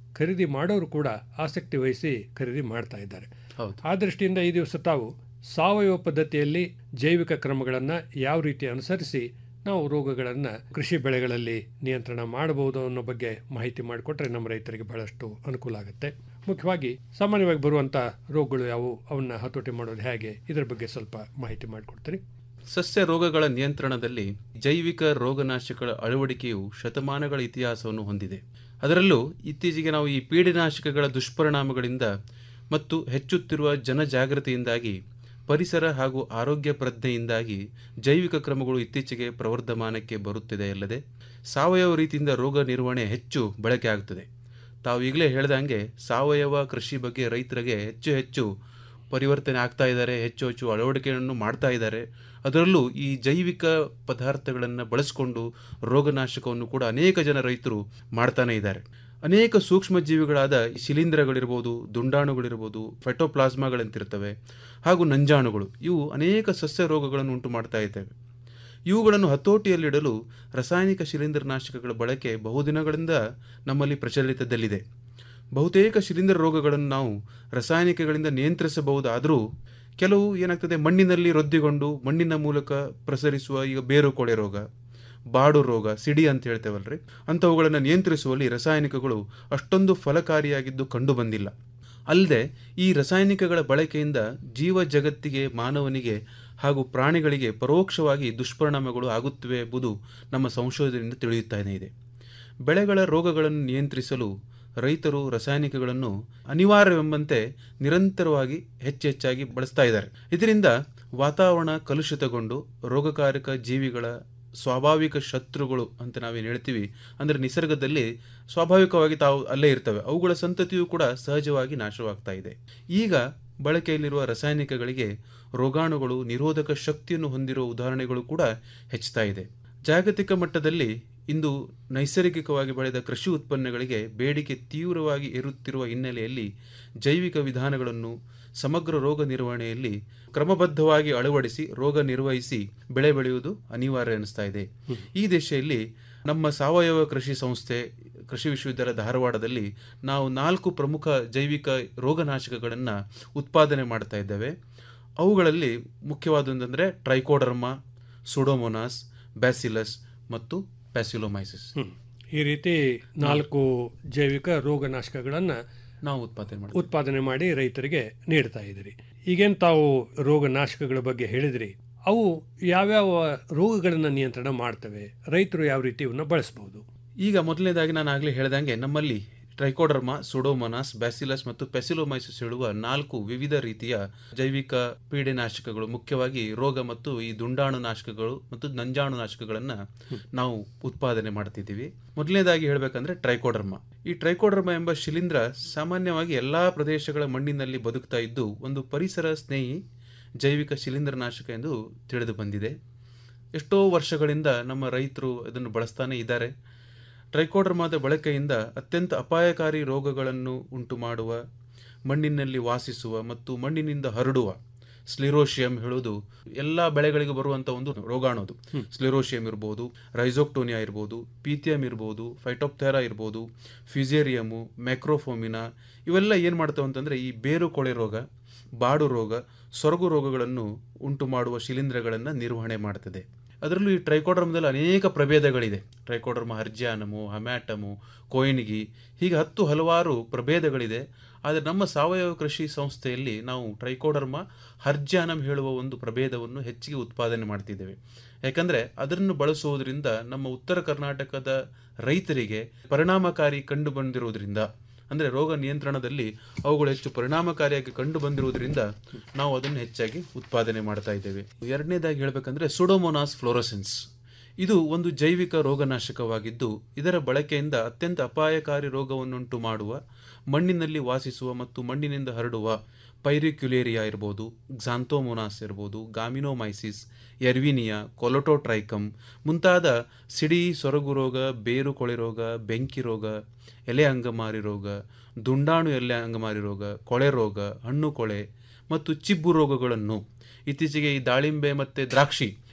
ಖರೀದಿ ಮಾಡೋರು ಕೂಡ ಆಸಕ್ತಿ ವಹಿಸಿ ಖರೀದಿ ಮಾಡ್ತಾ ಇದ್ದಾರೆ ಆ ದೃಷ್ಟಿಯಿಂದ ಈ ದಿವಸ ತಾವು ಸಾವಯವ ಪದ್ಧತಿಯಲ್ಲಿ ಜೈವಿಕ ಕ್ರಮಗಳನ್ನು ಯಾವ ರೀತಿ ಅನುಸರಿಸಿ ನಾವು ರೋಗಗಳನ್ನು ಕೃಷಿ ಬೆಳೆಗಳಲ್ಲಿ ನಿಯಂತ್ರಣ ಮಾಡಬಹುದು ಅನ್ನೋ ಬಗ್ಗೆ ಮಾಹಿತಿ ಮಾಡಿಕೊಟ್ರೆ ನಮ್ಮ ರೈತರಿಗೆ ಬಹಳಷ್ಟು ಅನುಕೂಲ ಆಗುತ್ತೆ ಮುಖ್ಯವಾಗಿ ಸಾಮಾನ್ಯವಾಗಿ ಬರುವಂಥ ರೋಗಗಳು ಯಾವುವು ಅವನ್ನ ಹತೋಟಿ ಮಾಡೋದು ಹೇಗೆ ಇದರ ಬಗ್ಗೆ ಸ್ವಲ್ಪ ಮಾಹಿತಿ ಮಾಡಿಕೊಡ್ತೀನಿ ಸಸ್ಯ ರೋಗಗಳ ನಿಯಂತ್ರಣದಲ್ಲಿ ಜೈವಿಕ ರೋಗನಾಶಕಗಳ ಅಳವಡಿಕೆಯು ಶತಮಾನಗಳ ಇತಿಹಾಸವನ್ನು ಹೊಂದಿದೆ ಅದರಲ್ಲೂ ಇತ್ತೀಚೆಗೆ ನಾವು ಈ ಪೀಡಿನಾಶಕಗಳ ದುಷ್ಪರಿಣಾಮಗಳಿಂದ ಮತ್ತು ಹೆಚ್ಚುತ್ತಿರುವ ಜನಜಾಗೃತಿಯಿಂದಾಗಿ ಪರಿಸರ ಹಾಗೂ ಆರೋಗ್ಯ ಪ್ರಜ್ಞೆಯಿಂದಾಗಿ ಜೈವಿಕ ಕ್ರಮಗಳು ಇತ್ತೀಚೆಗೆ ಪ್ರವರ್ಧಮಾನಕ್ಕೆ ಬರುತ್ತಿದೆ ಅಲ್ಲದೆ ಸಾವಯವ ರೀತಿಯಿಂದ ರೋಗ ನಿರ್ವಹಣೆ ಹೆಚ್ಚು ಬಳಕೆ ಆಗುತ್ತದೆ ತಾವು ಈಗಲೇ ಹೇಳ್ದಂಗೆ ಸಾವಯವ ಕೃಷಿ ಬಗ್ಗೆ ರೈತರಿಗೆ ಹೆಚ್ಚು ಹೆಚ್ಚು ಪರಿವರ್ತನೆ ಆಗ್ತಾ ಇದ್ದಾರೆ ಹೆಚ್ಚು ಹೆಚ್ಚು ಅಳವಡಿಕೆಯನ್ನು ಮಾಡ್ತಾ ಇದ್ದಾರೆ ಅದರಲ್ಲೂ ಈ ಜೈವಿಕ ಪದಾರ್ಥಗಳನ್ನು ಬಳಸಿಕೊಂಡು ರೋಗನಾಶಕವನ್ನು ಕೂಡ ಅನೇಕ ಜನ ರೈತರು ಮಾಡ್ತಾನೆ ಇದ್ದಾರೆ ಅನೇಕ ಸೂಕ್ಷ್ಮ ಜೀವಿಗಳಾದ ಶಿಲೀಂಧ್ರಗಳಿರ್ಬೋದು ದುಂಡಾಣುಗಳಿರ್ಬೋದು ಫೆಟೋಪ್ಲಾಸ್ಮಾಗಳಂತಿರ್ತವೆ ಹಾಗೂ ನಂಜಾಣುಗಳು ಇವು ಅನೇಕ ಸಸ್ಯ ರೋಗಗಳನ್ನು ಉಂಟು ಮಾಡ್ತಾ ಇದ್ದಾವೆ ಇವುಗಳನ್ನು ಹತೋಟಿಯಲ್ಲಿಡಲು ರಾಸಾಯನಿಕ ಶಿಲೀಂಧ್ರನಾಶಕಗಳ ಬಳಕೆ ಬಹುದಿನಗಳಿಂದ ನಮ್ಮಲ್ಲಿ ಪ್ರಚಲಿತದಲ್ಲಿದೆ ಬಹುತೇಕ ಶಿಲೀಂಧ್ರ ರೋಗಗಳನ್ನು ನಾವು ರಾಸಾಯನಿಕಗಳಿಂದ ನಿಯಂತ್ರಿಸಬಹುದಾದರೂ ಕೆಲವು ಏನಾಗ್ತದೆ ಮಣ್ಣಿನಲ್ಲಿ ರೊದ್ದಿಕೊಂಡು ಮಣ್ಣಿನ ಮೂಲಕ ಪ್ರಸರಿಸುವ ಈಗ ಬೇರು ಕೊಳೆ ರೋಗ ಬಾಡು ರೋಗ ಸಿಡಿ ಅಂತ ಹೇಳ್ತೇವಲ್ರಿ ಅಂಥವುಗಳನ್ನು ನಿಯಂತ್ರಿಸುವಲ್ಲಿ ರಾಸಾಯನಿಕಗಳು ಅಷ್ಟೊಂದು ಫಲಕಾರಿಯಾಗಿದ್ದು ಕಂಡು ಬಂದಿಲ್ಲ ಅಲ್ಲದೆ ಈ ರಾಸಾಯನಿಕಗಳ ಬಳಕೆಯಿಂದ ಜೀವ ಜಗತ್ತಿಗೆ ಮಾನವನಿಗೆ ಹಾಗೂ ಪ್ರಾಣಿಗಳಿಗೆ ಪರೋಕ್ಷವಾಗಿ ದುಷ್ಪರಿಣಾಮಗಳು ಆಗುತ್ತಿವೆ ಎಂಬುದು ನಮ್ಮ ಸಂಶೋಧನೆಯಿಂದ ತಿಳಿಯುತ್ತಾನೆ ಇದೆ ಬೆಳೆಗಳ ರೋಗಗಳನ್ನು ನಿಯಂತ್ರಿಸಲು ರೈತರು ರಾಸಾಯನಿಕಗಳನ್ನು ಅನಿವಾರ್ಯವೆಂಬಂತೆ ನಿರಂತರವಾಗಿ ಹೆಚ್ಚೆಚ್ಚಾಗಿ ಬಳಸ್ತಾ ಇದ್ದಾರೆ ಇದರಿಂದ ವಾತಾವರಣ ಕಲುಷಿತಗೊಂಡು ರೋಗಕಾರಕ ಜೀವಿಗಳ ಸ್ವಾಭಾವಿಕ ಶತ್ರುಗಳು ಅಂತ ನಾವೇನು ಹೇಳ್ತೀವಿ ಅಂದರೆ ನಿಸರ್ಗದಲ್ಲಿ ಸ್ವಾಭಾವಿಕವಾಗಿ ತಾವು ಅಲ್ಲೇ ಇರ್ತವೆ ಅವುಗಳ ಸಂತತಿಯು ಕೂಡ ಸಹಜವಾಗಿ ನಾಶವಾಗ್ತಾ ಇದೆ ಈಗ ಬಳಕೆಯಲ್ಲಿರುವ ರಾಸಾಯನಿಕಗಳಿಗೆ ರೋಗಾಣುಗಳು ನಿರೋಧಕ ಶಕ್ತಿಯನ್ನು ಹೊಂದಿರುವ ಉದಾಹರಣೆಗಳು ಕೂಡ ಹೆಚ್ಚುತ್ತಾ ಇದೆ ಜಾಗತಿಕ ಮಟ್ಟದಲ್ಲಿ ಇಂದು ನೈಸರ್ಗಿಕವಾಗಿ ಬೆಳೆದ ಕೃಷಿ ಉತ್ಪನ್ನಗಳಿಗೆ ಬೇಡಿಕೆ ತೀವ್ರವಾಗಿ ಏರುತ್ತಿರುವ ಹಿನ್ನೆಲೆಯಲ್ಲಿ ಜೈವಿಕ ವಿಧಾನಗಳನ್ನು ಸಮಗ್ರ ರೋಗ ನಿರ್ವಹಣೆಯಲ್ಲಿ ಕ್ರಮಬದ್ಧವಾಗಿ ಅಳವಡಿಸಿ ರೋಗ ನಿರ್ವಹಿಸಿ ಬೆಳೆ ಬೆಳೆಯುವುದು ಅನಿವಾರ್ಯ ಅನಿಸ್ತಾ ಇದೆ ಈ ದಿಶೆಯಲ್ಲಿ ನಮ್ಮ ಸಾವಯವ ಕೃಷಿ ಸಂಸ್ಥೆ ಕೃಷಿ ವಿಶ್ವವಿದ್ಯಾಲಯ ಧಾರವಾಡದಲ್ಲಿ ನಾವು ನಾಲ್ಕು ಪ್ರಮುಖ ಜೈವಿಕ ರೋಗನಾಶಕಗಳನ್ನು ಉತ್ಪಾದನೆ ಮಾಡ್ತಾ ಇದ್ದೇವೆ ಅವುಗಳಲ್ಲಿ ಮುಖ್ಯವಾದೊಂದಂದರೆ ಟ್ರೈಕೋಡರ್ಮಾ ಸುಡೋಮೊನಾಸ್ ಬ್ಯಾಸಿಲಸ್ ಮತ್ತು ಪ್ಯಾಸಿಲೋಮೈಸಿಸ್ ಈ ರೀತಿ ನಾಲ್ಕು ಜೈವಿಕ ರೋಗನಾಶಕಗಳನ್ನು ನಾವು ಉತ್ಪಾದನೆ ಮಾಡಿ ಉತ್ಪಾದನೆ ಮಾಡಿ ರೈತರಿಗೆ ನೀಡ್ತಾ ಇದ್ದೀರಿ ಈಗೇನು ತಾವು ರೋಗನಾಶಕಗಳ ಬಗ್ಗೆ ಹೇಳಿದ್ರಿ ಅವು ಯಾವ್ಯಾವ ರೋಗಗಳನ್ನು ನಿಯಂತ್ರಣ ಮಾಡ್ತವೆ ರೈತರು ಯಾವ ರೀತಿ ಇವನ್ನ ಬಳಸಬಹುದು ಈಗ ಮೊದಲನೇದಾಗಿ ನಾನು ಆಗಲೇ ಹೇಳ್ದಂಗೆ ನಮ್ಮಲ್ಲಿ ಟ್ರೈಕೋಡರ್ಮಾ ಸುಡೋಮೊನಾಸ್ ಬ್ಯಾಸಿಲಸ್ ಮತ್ತು ಪೆಸಿಲೋಮೈಸಿಸ್ ಹೇಳುವ ನಾಲ್ಕು ವಿವಿಧ ರೀತಿಯ ಜೈವಿಕ ಪೀಡೆನಾಶಕಗಳು ಮುಖ್ಯವಾಗಿ ರೋಗ ಮತ್ತು ಈ ದುಂಡಾಣು ನಾಶಕಗಳು ಮತ್ತು ನಂಜಾಣು ನಾಶಕಗಳನ್ನು ನಾವು ಉತ್ಪಾದನೆ ಮಾಡ್ತಿದ್ದೀವಿ ಮೊದಲನೇದಾಗಿ ಹೇಳಬೇಕಂದ್ರೆ ಟ್ರೈಕೋಡರ್ಮಾ ಈ ಟ್ರೈಕೋಡರ್ಮಾ ಎಂಬ ಶಿಲೀಂಧ್ರ ಸಾಮಾನ್ಯವಾಗಿ ಎಲ್ಲಾ ಪ್ರದೇಶಗಳ ಮಣ್ಣಿನಲ್ಲಿ ಬದುಕ್ತಾ ಇದ್ದು ಒಂದು ಪರಿಸರ ಸ್ನೇಹಿ ಜೈವಿಕ ಶಿಲೀಂಧ್ರನಾಶಕ ಎಂದು ತಿಳಿದು ಬಂದಿದೆ ಎಷ್ಟೋ ವರ್ಷಗಳಿಂದ ನಮ್ಮ ರೈತರು ಇದನ್ನು ಬಳಸ್ತಾನೆ ಇದ್ದಾರೆ ಟ್ರೈಕೋಡರ್ಮಾದ ಬಳಕೆಯಿಂದ ಅತ್ಯಂತ ಅಪಾಯಕಾರಿ ರೋಗಗಳನ್ನು ಉಂಟು ಮಾಡುವ ಮಣ್ಣಿನಲ್ಲಿ ವಾಸಿಸುವ ಮತ್ತು ಮಣ್ಣಿನಿಂದ ಹರಡುವ ಸ್ಲಿರೋಶಿಯಂ ಹೇಳುವುದು ಎಲ್ಲ ಬೆಳೆಗಳಿಗೆ ಬರುವಂಥ ಒಂದು ರೋಗಾಣು ಅದು ಸ್ಲಿರೋಶಿಯಂ ಇರ್ಬೋದು ರೈಸೋಕ್ಟೋನಿಯಾ ಇರ್ಬೋದು ಪೀಥಿಯಂ ಇರ್ಬೋದು ಫೈಟೋಪ್ಥೆರಾ ಇರ್ಬೋದು ಫಿಸೇರಿಯಮು ಮ್ಯಾಕ್ರೋಫೋಮಿನಾ ಇವೆಲ್ಲ ಏನು ಮಾಡ್ತಾವೆ ಅಂತಂದರೆ ಈ ಬೇರು ಕೊಳೆ ರೋಗ ಬಾಡು ರೋಗ ಸೊರಗು ರೋಗಗಳನ್ನು ಉಂಟು ಮಾಡುವ ಶಿಲೀಂಧ್ರಗಳನ್ನು ನಿರ್ವಹಣೆ ಮಾಡ್ತದೆ ಅದರಲ್ಲೂ ಈ ಟ್ರೈಕೋಡರ್ಮದಲ್ಲಿ ಅನೇಕ ಪ್ರಭೇದಗಳಿದೆ ಟ್ರೈಕೋಡರ್ಮ ಹರ್ಜಿಯಾನಮು ಹಮ್ಯಾಟಮು ಕೊಯಿನ್ಗಿ ಹೀಗೆ ಹತ್ತು ಹಲವಾರು ಪ್ರಭೇದಗಳಿದೆ ಆದರೆ ನಮ್ಮ ಸಾವಯವ ಕೃಷಿ ಸಂಸ್ಥೆಯಲ್ಲಿ ನಾವು ಟ್ರೈಕೋಡರ್ಮ ಹರ್ಜಿಯಾನಮ್ ಹೇಳುವ ಒಂದು ಪ್ರಭೇದವನ್ನು ಹೆಚ್ಚಿಗೆ ಉತ್ಪಾದನೆ ಮಾಡ್ತಿದ್ದೇವೆ ಯಾಕಂದರೆ ಅದನ್ನು ಬಳಸುವುದರಿಂದ ನಮ್ಮ ಉತ್ತರ ಕರ್ನಾಟಕದ ರೈತರಿಗೆ ಪರಿಣಾಮಕಾರಿ ಕಂಡು ಬಂದಿರುವುದರಿಂದ ಅಂದರೆ ರೋಗ ನಿಯಂತ್ರಣದಲ್ಲಿ ಅವುಗಳು ಹೆಚ್ಚು ಪರಿಣಾಮಕಾರಿಯಾಗಿ ಕಂಡು ಬಂದಿರುವುದರಿಂದ ನಾವು ಅದನ್ನು ಹೆಚ್ಚಾಗಿ ಉತ್ಪಾದನೆ ಮಾಡ್ತಾ ಇದ್ದೇವೆ ಎರಡನೇದಾಗಿ ಹೇಳಬೇಕಂದ್ರೆ ಸುಡೋಮೊನಾಸ್ ಫ್ಲೋರಸೆನ್ಸ್ ಇದು ಒಂದು ಜೈವಿಕ ರೋಗನಾಶಕವಾಗಿದ್ದು ಇದರ ಬಳಕೆಯಿಂದ ಅತ್ಯಂತ ಅಪಾಯಕಾರಿ ರೋಗವನ್ನುಂಟು ಮಾಡುವ ಮಣ್ಣಿನಲ್ಲಿ ವಾಸಿಸುವ ಮತ್ತು ಮಣ್ಣಿನಿಂದ ಹರಡುವ ಪೈರಿಕ್ಯುಲೇರಿಯಾ ಇರ್ಬೋದು ಕ್ಸಾಂಥೋಮೊನಾಸ್ ಇರ್ಬೋದು ಗಾಮಿನೋಮೈಸಿಸ್ ಎರ್ವಿನಿಯಾ ಕೊಲೊಟೋಟ್ರೈಕಮ್ ಮುಂತಾದ ಸಿಡಿ ಸೊರಗು ರೋಗ ಬೇರು ಕೊಳೆ ರೋಗ ಬೆಂಕಿ ರೋಗ ಎಲೆ ಅಂಗಮಾರಿ ರೋಗ ದುಂಡಾಣು ಎಲೆ ಅಂಗಮಾರಿ ರೋಗ ಕೊಳೆ ರೋಗ ಹಣ್ಣು ಕೊಳೆ ಮತ್ತು ಚಿಬ್ಬು ರೋಗಗಳನ್ನು ಇತ್ತೀಚೆಗೆ ಈ ದಾಳಿಂಬೆ ಮತ್ತು ದ್ರಾಕ್ಷಿ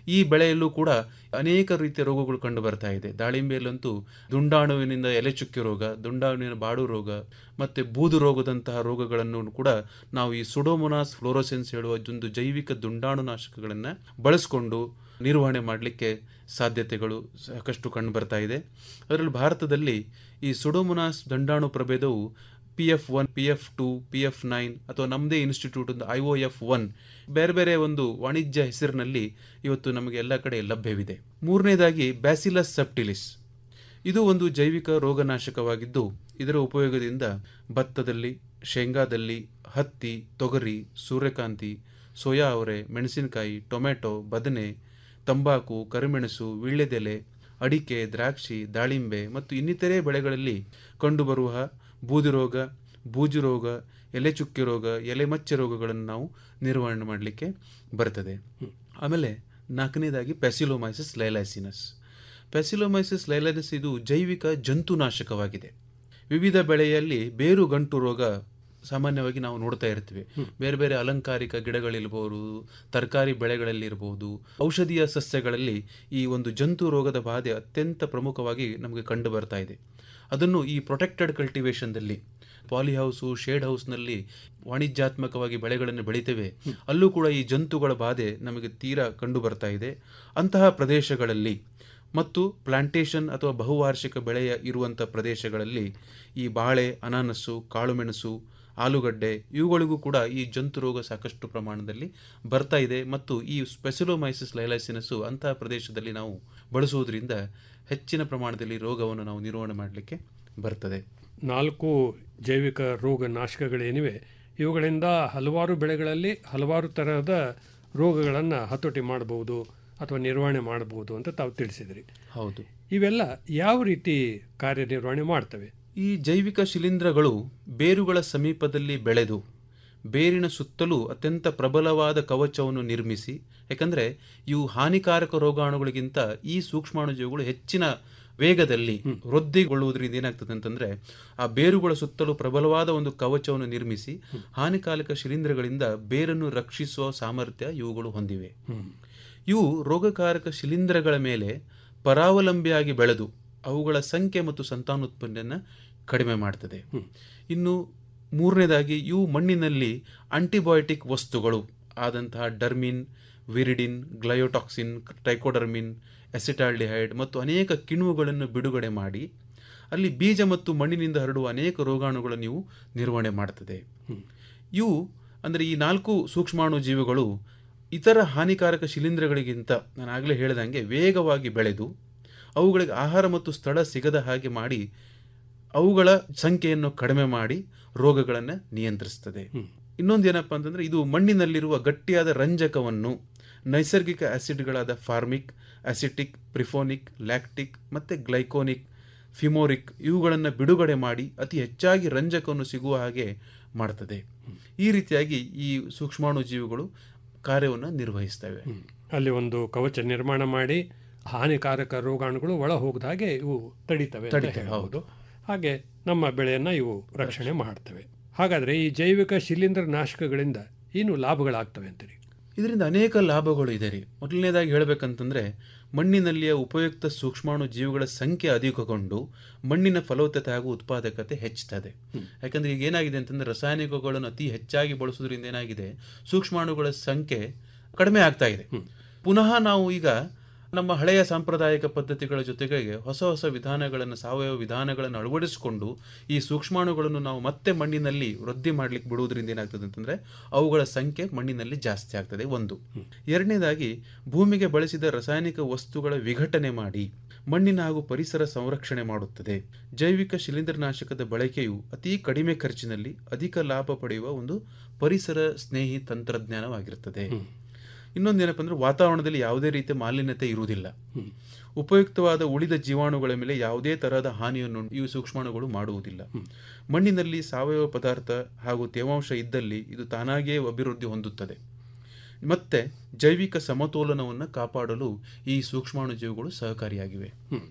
ಈ ಬೆಳೆಯಲ್ಲೂ ಕೂಡ ಅನೇಕ ರೀತಿಯ ರೋಗಗಳು ಕಂಡು ಬರ್ತಾ ಇದೆ ದಾಳಿಂಬೆಯಲ್ಲಂತೂ ದುಂಡಾಣುವಿನಿಂದ ಎಲೆ ಚುಕ್ಕಿ ರೋಗ ದುಂಡಾಣುವಿನ ಬಾಡು ರೋಗ ಮತ್ತು ಬೂದು ರೋಗದಂತಹ ರೋಗಗಳನ್ನು ಕೂಡ ನಾವು ಈ ಸುಡೋಮೊನಾಸ್ ಫ್ಲೋರೋಸೆನ್ಸ್ ಹೇಳುವ ಒಂದು ಜೈವಿಕ ದುಂಡಾಣುನಾಶಕಗಳನ್ನು ಬಳಸಿಕೊಂಡು ನಿರ್ವಹಣೆ ಮಾಡಲಿಕ್ಕೆ ಸಾಧ್ಯತೆಗಳು ಸಾಕಷ್ಟು ಕಂಡು ಬರ್ತಾ ಇದೆ ಅದರಲ್ಲಿ ಭಾರತದಲ್ಲಿ ಈ ಸುಡೋಮೊನಾಸ್ ದಂಡಾಣು ಪ್ರಭೇದವು P F one P F two P F nine ಅಥವಾ ನಮ್ಮದೇ ಇನ್ಸ್ಟಿಟ್ಯೂಟ್ ಒಂದು ಐ ಒ ಎಫ್ ಒನ್ ಬೇರೆ ಬೇರೆ ಒಂದು ವಾಣಿಜ್ಯ ಹೆಸರಿನಲ್ಲಿ ಇವತ್ತು ನಮಗೆ ಎಲ್ಲ ಕಡೆ ಲಭ್ಯವಿದೆ ಮೂರನೇದಾಗಿ ಬ್ಯಾಸಿಲಸ್ ಸೆಪ್ಟಿಲಿಸ್ ಇದು ಒಂದು ಜೈವಿಕ ರೋಗನಾಶಕವಾಗಿದ್ದು ಇದರ ಉಪಯೋಗದಿಂದ ಭತ್ತದಲ್ಲಿ ಶೇಂಗಾದಲ್ಲಿ ಹತ್ತಿ ತೊಗರಿ ಸೂರ್ಯಕಾಂತಿ ಸೋಯಾ ಅವರೆ ಮೆಣಸಿನಕಾಯಿ ಟೊಮೆಟೊ ಬದನೆ ತಂಬಾಕು ಕರಿಮೆಣಸು ವೀಳ್ಯದೆಲೆ ಅಡಿಕೆ ದ್ರಾಕ್ಷಿ ದಾಳಿಂಬೆ ಮತ್ತು ಇನ್ನಿತರೆ ಬೆಳೆಗಳಲ್ಲಿ ಕಂಡುಬರುವ ಬೂದಿ ರೋಗ ಬೂಜು ರೋಗ ಎಲೆ ಚುಕ್ಕಿ ರೋಗ ಎಲೆ ಮಚ್ಚೆ ರೋಗಗಳನ್ನು ನಾವು ನಿರ್ವಹಣೆ ಮಾಡಲಿಕ್ಕೆ ಬರ್ತದೆ ಆಮೇಲೆ ನಾಲ್ಕನೇದಾಗಿ ಪ್ಯಾಸಿಲೋಮೈಸಿಸ್ ಲೈಲೈಸಿನಸ್ ಪ್ಯಾಸಿಲೋಮೈಸಿಸ್ ಲೈಲೈನಸ್ ಇದು ಜೈವಿಕ ಜಂತುನಾಶಕವಾಗಿದೆ ವಿವಿಧ ಬೆಳೆಯಲ್ಲಿ ಬೇರು ಗಂಟು ರೋಗ ಸಾಮಾನ್ಯವಾಗಿ ನಾವು ನೋಡ್ತಾ ಇರ್ತೀವಿ ಬೇರೆ ಬೇರೆ ಅಲಂಕಾರಿಕ ಗಿಡಗಳಿರ್ಬೋದು ತರಕಾರಿ ಬೆಳೆಗಳಲ್ಲಿರ್ಬೋದು ಔಷಧೀಯ ಸಸ್ಯಗಳಲ್ಲಿ ಈ ಒಂದು ಜಂತು ರೋಗದ ಬಾಧೆ ಅತ್ಯಂತ ಪ್ರಮುಖವಾಗಿ ನಮಗೆ ಕಂಡು ಬರ್ತಾ ಇದೆ ಅದನ್ನು ಈ ಪ್ರೊಟೆಕ್ಟೆಡ್ ಕಲ್ಟಿವೇಶನ್ದಲ್ಲಿ ಪಾಲಿ ಹೌಸು ಶೇಡ್ ಹೌಸ್ನಲ್ಲಿ ವಾಣಿಜ್ಯಾತ್ಮಕವಾಗಿ ಬೆಳೆಗಳನ್ನು ಬೆಳಿತೇವೆ ಅಲ್ಲೂ ಕೂಡ ಈ ಜಂತುಗಳ ಬಾಧೆ ನಮಗೆ ತೀರಾ ಕಂಡು ಬರ್ತಾ ಇದೆ ಅಂತಹ ಪ್ರದೇಶಗಳಲ್ಲಿ ಮತ್ತು ಪ್ಲಾಂಟೇಶನ್ ಅಥವಾ ಬಹುವಾರ್ಷಿಕ ಬೆಳೆಯ ಇರುವಂಥ ಪ್ರದೇಶಗಳಲ್ಲಿ ಈ ಬಾಳೆ ಅನಾನಸ್ಸು ಕಾಳುಮೆಣಸು ಆಲೂಗಡ್ಡೆ ಇವುಗಳಿಗೂ ಕೂಡ ಈ ಜಂತು ರೋಗ ಸಾಕಷ್ಟು ಪ್ರಮಾಣದಲ್ಲಿ ಬರ್ತಾ ಇದೆ ಮತ್ತು ಈ ಸ್ಪೆಸಿಲೋಮೈಸಿಸ್ ಲೈಲೈಸಿನಸ್ಸು ಅಂತಹ ಪ್ರದೇಶದಲ್ಲಿ ನಾವು ಬಳಸುವುದರಿಂದ ಹೆಚ್ಚಿನ ಪ್ರಮಾಣದಲ್ಲಿ ರೋಗವನ್ನು ನಾವು ನಿರ್ವಹಣೆ ಮಾಡಲಿಕ್ಕೆ ಬರ್ತದೆ ನಾಲ್ಕು ಜೈವಿಕ ರೋಗ ನಾಶಕಗಳೇನಿವೆ ಇವುಗಳಿಂದ ಹಲವಾರು ಬೆಳೆಗಳಲ್ಲಿ ಹಲವಾರು ತರಹದ ರೋಗಗಳನ್ನು ಹತೋಟಿ ಮಾಡಬಹುದು ಅಥವಾ ನಿರ್ವಹಣೆ ಮಾಡಬಹುದು ಅಂತ ತಾವು ತಿಳಿಸಿದ್ರಿ ಹೌದು ಇವೆಲ್ಲ ಯಾವ ರೀತಿ ಕಾರ್ಯನಿರ್ವಹಣೆ ಮಾಡ್ತವೆ ಈ ಜೈವಿಕ ಶಿಲೀಂಧ್ರಗಳು ಬೇರುಗಳ ಸಮೀಪದಲ್ಲಿ ಬೆಳೆದು ಬೇರಿನ ಸುತ್ತಲೂ ಅತ್ಯಂತ ಪ್ರಬಲವಾದ ಕವಚವನ್ನು ನಿರ್ಮಿಸಿ ಯಾಕಂದರೆ ಇವು ಹಾನಿಕಾರಕ ರೋಗಾಣುಗಳಿಗಿಂತ ಈ ಸೂಕ್ಷ್ಮಾಣುಜೀವಿಗಳು ಹೆಚ್ಚಿನ ವೇಗದಲ್ಲಿ ವೃದ್ಧಿಗೊಳ್ಳುವುದರಿಂದ ಏನಾಗ್ತದೆ ಅಂತಂದರೆ ಆ ಬೇರುಗಳ ಸುತ್ತಲೂ ಪ್ರಬಲವಾದ ಒಂದು ಕವಚವನ್ನು ನಿರ್ಮಿಸಿ ಹಾನಿಕಾರಕ ಶಿಲೀಂಧ್ರಗಳಿಂದ ಬೇರನ್ನು ರಕ್ಷಿಸುವ ಸಾಮರ್ಥ್ಯ ಇವುಗಳು ಹೊಂದಿವೆ ಇವು ರೋಗಕಾರಕ ಶಿಲೀಂಧ್ರಗಳ ಮೇಲೆ ಪರಾವಲಂಬಿಯಾಗಿ ಬೆಳೆದು ಅವುಗಳ ಸಂಖ್ಯೆ ಮತ್ತು ಸಂತಾನೋತ್ಪತ್ತಿಯನ್ನು ಕಡಿಮೆ ಮಾಡ್ತದೆ ಇನ್ನು ಮೂರನೇದಾಗಿ ಇವು ಮಣ್ಣಿನಲ್ಲಿ ಆಂಟಿಬಯೋಟಿಕ್ ವಸ್ತುಗಳು ಆದಂತಹ ಡರ್ಮಿನ್ ವಿರಿಡಿನ್ ಗ್ಲಯೋಟಾಕ್ಸಿನ್ ಟ್ರೈಕೋಡರ್ಮಿನ್ ಎಸಿಟಾಲ್ಡಿಹೈಡ್ ಮತ್ತು ಅನೇಕ ಕಿಣ್ವಗಳನ್ನು ಬಿಡುಗಡೆ ಮಾಡಿ ಅಲ್ಲಿ ಬೀಜ ಮತ್ತು ಮಣ್ಣಿನಿಂದ ಹರಡುವ ಅನೇಕ ರೋಗಾಣುಗಳನ್ನು ಇವು ನಿರ್ವಹಣೆ ಮಾಡ್ತದೆ ಇವು ಅಂದರೆ ಈ ನಾಲ್ಕು ಸೂಕ್ಷ್ಮಾಣು ಜೀವಿಗಳು ಇತರ ಹಾನಿಕಾರಕ ಶಿಲೀಂಧ್ರಗಳಿಗಿಂತ ನಾನು ಆಗಲೇ ಹೇಳಿದಂಗೆ ವೇಗವಾಗಿ ಬೆಳೆದು ಅವುಗಳಿಗೆ ಆಹಾರ ಮತ್ತು ಸ್ಥಳ ಸಿಗದ ಹಾಗೆ ಮಾಡಿ ಅವುಗಳ ಸಂಖ್ಯೆಯನ್ನು ಕಡಿಮೆ ಮಾಡಿ ರೋಗಗಳನ್ನು ನಿಯಂತ್ರಿಸ್ತದೆ ಇನ್ನೊಂದು ಏನಪ್ಪ ಅಂತಂದರೆ ಇದು ಮಣ್ಣಿನಲ್ಲಿರುವ ಗಟ್ಟಿಯಾದ ರಂಜಕವನ್ನು ನೈಸರ್ಗಿಕ ಆಸಿಡ್ಗಳಾದ ಫಾರ್ಮಿಕ್ ಅಸಿಟಿಕ್ ಪ್ರಿಫೋನಿಕ್ ಲ್ಯಾಕ್ಟಿಕ್ ಮತ್ತು ಗ್ಲೈಕೋನಿಕ್ ಫಿಮೋರಿಕ್ ಇವುಗಳನ್ನು ಬಿಡುಗಡೆ ಮಾಡಿ ಅತಿ ಹೆಚ್ಚಾಗಿ ರಂಜಕವನ್ನು ಸಿಗುವ ಹಾಗೆ ಮಾಡ್ತದೆ ಈ ರೀತಿಯಾಗಿ ಈ ಸೂಕ್ಷ್ಮಾಣು ಜೀವಿಗಳು ಕಾರ್ಯವನ್ನು ನಿರ್ವಹಿಸ್ತವೆ ಅಲ್ಲಿ ಒಂದು ಕವಚ ನಿರ್ಮಾಣ ಮಾಡಿ ಹಾನಿಕಾರಕ ರೋಗಾಣುಗಳು ಒಳ ಹೋಗದ ಹಾಗೆ ಇವು ತಡಿತವೆ ಅಂತ ತಡಿತವೆ, ಹೇಳ್ಬೋದು. ಹಾಗೆ ನಮ್ಮ ಬೆಳೆಯನ್ನು ಇವು ರಕ್ಷಣೆ ಮಾಡ್ತವೆ ಹಾಗಾದರೆ ಈ ಜೈವಿಕ ಶಿಲೀಂಧ್ರ ನಾಶಕಗಳಿಂದ ಏನು ಲಾಭಗಳಾಗ್ತವೆ ಅಂತೀರಿ ಇದರಿಂದ ಅನೇಕ ಲಾಭಗಳು ಇದೆ ರೀ ಮೊದಲನೇದಾಗಿ ಹೇಳಬೇಕಂತಂದ್ರೆ ಮಣ್ಣಿನಲ್ಲಿಯ ಉಪಯುಕ್ತ ಸೂಕ್ಷ್ಮಾಣು ಜೀವಿಗಳ ಸಂಖ್ಯೆ ಅಧಿಕಗೊಂಡು ಮಣ್ಣಿನ ಫಲವತ್ತತೆ ಹಾಗೂ ಉತ್ಪಾದಕತೆ ಹೆಚ್ಚುತ್ತದೆ ಯಾಕಂದ್ರೆ ಈಗ ಏನಾಗಿದೆ ಅಂತಂದ್ರೆ ರಾಸಾಯನಿಕಗಳನ್ನು ಅತಿ ಹೆಚ್ಚಾಗಿ ಬಳಸೋದ್ರಿಂದ ಏನಾಗಿದೆ ಸೂಕ್ಷ್ಮಾಣುಗಳ ಸಂಖ್ಯೆ ಕಡಿಮೆ ಆಗ್ತಾ ಇದೆ ಪುನಃ ನಾವು ಈಗ ನಮ್ಮ ಹಳೆಯ ಸಾಂಪ್ರದಾಯಿಕ ಪದ್ಧತಿಗಳ ಜೊತೆಗೆ ಹೊಸ ಹೊಸ ವಿಧಾನಗಳನ್ನು ಸಾವಯವ ವಿಧಾನಗಳನ್ನು ಅಳವಡಿಸಿಕೊಂಡು ಈ ಸೂಕ್ಷ್ಮಾಣುಗಳನ್ನು ನಾವು ಮತ್ತೆ ಮಣ್ಣಿನಲ್ಲಿ ವೃದ್ಧಿ ಮಾಡ್ಲಿಕ್ಕೆ ಬಿಡುವುದರಿಂದ ಏನಾಗ್ತದೆ ಅಂತಂದ್ರೆ ಅವುಗಳ ಸಂಖ್ಯೆ ಮಣ್ಣಿನಲ್ಲಿ ಜಾಸ್ತಿ ಆಗ್ತದೆ ಒಂದು ಎರಡನೇದಾಗಿ ಭೂಮಿಗೆ ಬಳಸಿದ ರಾಸಾಯನಿಕ ವಸ್ತುಗಳ ವಿಘಟನೆ ಮಾಡಿ ಮಣ್ಣಿನ ಹಾಗೂ ಪರಿಸರ ಸಂರಕ್ಷಣೆ ಮಾಡುತ್ತದೆ ಜೈವಿಕ ಶಿಲೀಂಧ್ರನಾಶಕದ ಬಳಕೆಯು ಅತಿ ಕಡಿಮೆ ಖರ್ಚಿನಲ್ಲಿ ಅಧಿಕ ಲಾಭ ಪಡೆಯುವ ಒಂದು ಪರಿಸರ ಸ್ನೇಹಿ ತಂತ್ರಜ್ಞಾನವಾಗಿರುತ್ತದೆ ಇನ್ನೊಂದೇನಪ್ಪ ಅಂದ್ರೆ ವಾತಾವರಣದಲ್ಲಿ ಯಾವುದೇ ರೀತಿಯ ಮಾಲಿನ್ಯತೆ ಇರುವುದಿಲ್ಲ ಉಪಯುಕ್ತವಾದ ಉಳಿದ ಜೀವಾಣುಗಳ ಮೇಲೆ ಯಾವುದೇ ತರಹದ ಹಾನಿಯನ್ನು ಈ ಸೂಕ್ಷ್ಮಾಣುಗಳು ಮಾಡುವುದಿಲ್ಲ ಮಣ್ಣಿನಲ್ಲಿ ಸಾವಯವ ಪದಾರ್ಥ ಹಾಗೂ ತೇವಾಂಶ ಇದ್ದಲ್ಲಿ ಇದು ತಾನಾಗಿಯೇ ಅಭಿವೃದ್ಧಿ ಹೊಂದುತ್ತದೆ ಮತ್ತೆ ಜೈವಿಕ ಸಮತೋಲನವನ್ನು ಕಾಪಾಡಲು ಈ ಸೂಕ್ಷ್ಮಾಣು ಜೀವಿಗಳು ಸಹಕಾರಿಯಾಗಿವೆ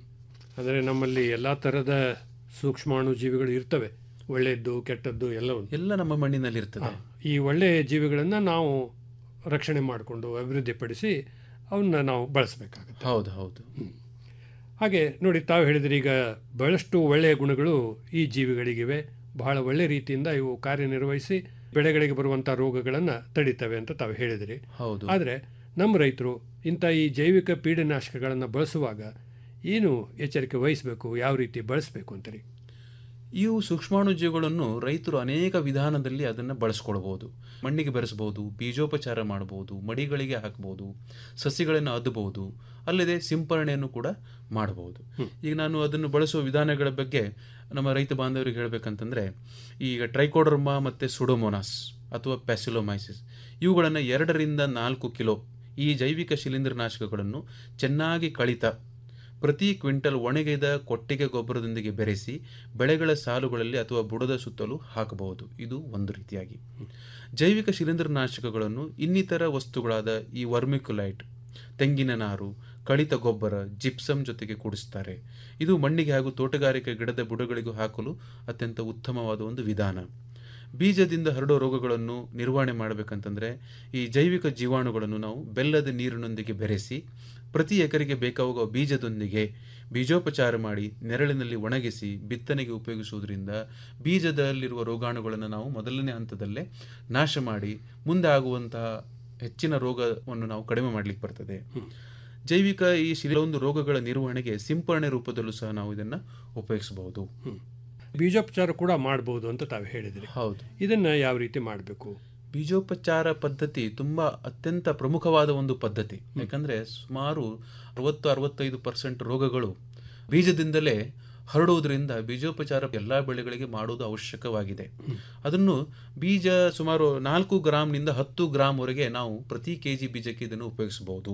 ಅಂದರೆ ನಮ್ಮಲ್ಲಿ ಎಲ್ಲ ಥರದ ಸೂಕ್ಷ್ಮಾಣು ಜೀವಿಗಳು ಇರ್ತವೆ ಒಳ್ಳೆಯದ್ದು ಕೆಟ್ಟದ್ದು ಎಲ್ಲವೂ ಎಲ್ಲ ನಮ್ಮ ಮಣ್ಣಿನಲ್ಲಿ ಇರ್ತದೆ ಈ ಒಳ್ಳೆಯ ಜೀವಿಗಳನ್ನು ನಾವು ರಕ್ಷಣೆ ಮಾಡಿಕೊಂಡು ಅಭಿವೃದ್ಧಿಪಡಿಸಿ ಅವನ್ನ ನಾವು ಬಳಸಬೇಕಾಗುತ್ತೆ ಹೌದು ಹೌದು ಹಾಗೆ ನೋಡಿ ತಾವು ಹೇಳಿದ್ರಿ ಈಗ ಬಹಳಷ್ಟು ಒಳ್ಳೆಯ ಗುಣಗಳು ಈ ಜೀವಿಗಳಿಗಿವೆ ಬಹಳ ಒಳ್ಳೆ ರೀತಿಯಿಂದ ಇವು ಕಾರ್ಯನಿರ್ವಹಿಸಿ ಬೆಳೆಗಳಿಗೆ ಬರುವಂಥ ರೋಗಗಳನ್ನು ತಡಿತವೆ ಅಂತ ತಾವು ಹೇಳಿದಿರಿ ಹೌದು. ಆದರೆ ನಮ್ಮ ರೈತರು ಇಂಥ ಈ ಜೈವಿಕ ಪೀಡನಾಶಕಗಳನ್ನು ಬಳಸುವಾಗ ಏನು ಎಚ್ಚರಿಕೆ ವಹಿಸಬೇಕು ಯಾವ ರೀತಿ ಬಳಸಬೇಕು ಅಂತೀರಿ ಇವು ಸೂಕ್ಷ್ಮಾಣುಜೀವಿಗಳನ್ನು ರೈತರು ಅನೇಕ ವಿಧಾನದಲ್ಲಿ ಅದನ್ನು ಬಳಸ್ಕೊಳ್ಬೋದು ಮಣ್ಣಿಗೆ ಬೆರೆಸ್ಬೋದು ಬೀಜೋಪಚಾರ ಮಾಡ್ಬೋದು ಮಡಿಗಳಿಗೆ ಹಾಕ್ಬೋದು ಸಸಿಗಳನ್ನು ಅದ್ದಬಹುದು ಅಲ್ಲದೆ ಸಿಂಪರಣೆಯನ್ನು ಕೂಡ ಮಾಡಬಹುದು ಈಗ ನಾನು ಅದನ್ನು ಬಳಸುವ ವಿಧಾನಗಳ ಬಗ್ಗೆ ನಮ್ಮ ರೈತ ಬಾಂಧವರಿಗೆ ಹೇಳಬೇಕಂತಂದ್ರೆ ಈಗ ಟ್ರೈಕೋಡರ್ಮಾ ಮತ್ತು ಸುಡೋಮೋನಾಸ್ ಅಥವಾ ಪ್ಯಾಸಿಲೋಮೈಸಿಸ್ ಇವುಗಳನ್ನು ಎರಡರಿಂದ ನಾಲ್ಕು ಕಿಲೋ ಈ ಜೈವಿಕ ಶಿಲೀಂಧ್ರನಾಶಕಗಳನ್ನು ಚೆನ್ನಾಗಿ ಕಳಿತ ಪ್ರತಿ ಕ್ವಿಂಟಲ್ ಒಣಗಿದ ಕೊಟ್ಟಿಗೆ ಗೊಬ್ಬರದೊಂದಿಗೆ ಬೆರೆಸಿ ಬೆಳೆಗಳ ಸಾಲುಗಳಲ್ಲಿ ಅಥವಾ ಬುಡದ ಸುತ್ತಲೂ ಹಾಕಬಹುದು ಇದು ಒಂದು ರೀತಿಯಾಗಿ ಜೈವಿಕ ಶಿಲೀಂಧ್ರನಾಶಕಗಳನ್ನು ಇನ್ನಿತರ ವಸ್ತುಗಳಾದ ಈ ವರ್ಮಿಕ್ಯುಲೈಟ್ ತೆಂಗಿನ ನಾರು ಕಳಿತ ಗೊಬ್ಬರ ಜಿಪ್ಸಮ್ ಜೊತೆಗೆ ಕೂಡಿಸ್ತಾರೆ ಇದು ಮಣ್ಣಿಗೆ ಹಾಗೂ ತೋಟಗಾರಿಕೆ ಗಿಡದ ಬುಡಗಳಿಗೂ ಹಾಕಲು ಅತ್ಯಂತ ಉತ್ತಮವಾದ ಒಂದು ವಿಧಾನ ಬೀಜದಿಂದ ಹರಡೋ ರೋಗಗಳನ್ನು ನಿರ್ವಹಣೆ ಮಾಡಬೇಕಂತಂದ್ರೆ ಈ ಜೈವಿಕ ಜೀವಾಣುಗಳನ್ನು ನಾವು ಬೆಲ್ಲದ ನೀರಿನೊಂದಿಗೆ ಬೆರೆಸಿ ಪ್ರತಿ ಎಕರೆಗೆ ಬೇಕಾಗುವ ಬೀಜದೊಂದಿಗೆ ಬೀಜೋಪಚಾರ ಮಾಡಿ ನೆರಳಿನಲ್ಲಿ ಒಣಗಿಸಿ ಬಿತ್ತನೆಗೆ ಉಪಯೋಗಿಸುವುದರಿಂದ ಬೀಜದಲ್ಲಿರುವ ರೋಗಾಣುಗಳನ್ನು ನಾವು ಮೊದಲನೇ ಹಂತದಲ್ಲೇ ನಾಶ ಮಾಡಿ ಮುಂದೆ ಆಗುವಂತಹ ಹೆಚ್ಚಿನ ರೋಗವನ್ನು ನಾವು ಕಡಿಮೆ ಮಾಡಲಿಕ್ಕೆ ಬರ್ತದೆ ಜೈವಿಕ ಈ ಕೆಲವೊಂದು ರೋಗಗಳ ನಿರ್ವಹಣೆಗೆ ಸಿಂಪರಣೆ ರೂಪದಲ್ಲೂ ಸಹ ನಾವು ಇದನ್ನು ಉಪಯೋಗಿಸಬಹುದು ಬೀಜೋಪಚಾರ ಕೂಡ ಮಾಡಬಹುದು ಅಂತ ತಾವು ಹೇಳಿದ್ರಿ ಹೌದು ಇದನ್ನ ಯಾವ ರೀತಿ ಮಾಡಬೇಕು ಬೀಜೋಪಚಾರ ಪದ್ಧತಿ ತುಂಬಾ ಅತ್ಯಂತ ಪ್ರಮುಖವಾದ ಒಂದು ಪದ್ಧತಿ ಯಾಕಂದ್ರೆ ಸುಮಾರು ಅರವತ್ತು ಅರವತ್ತೈದು ಪರ್ಸೆಂಟ್ ರೋಗಗಳು ಬೀಜದಿಂದಲೇ ಹರಡುವುದರಿಂದ ಬೀಜೋಪಚಾರ ಎಲ್ಲ ಬೆಳೆಗಳಿಗೆ ಮಾಡುವುದು ಅವಶ್ಯಕವಾಗಿದೆ ಅದನ್ನು ಬೀಜ ಸುಮಾರು ನಾಲ್ಕು ಗ್ರಾಮ್ನಿಂದ ಹತ್ತು ಗ್ರಾಮ್ವರೆಗೆ ನಾವು ಪ್ರತಿ ಕೆ ಜಿ ಬೀಜಕ್ಕೆ ಇದನ್ನು ಉಪಯೋಗಿಸಬಹುದು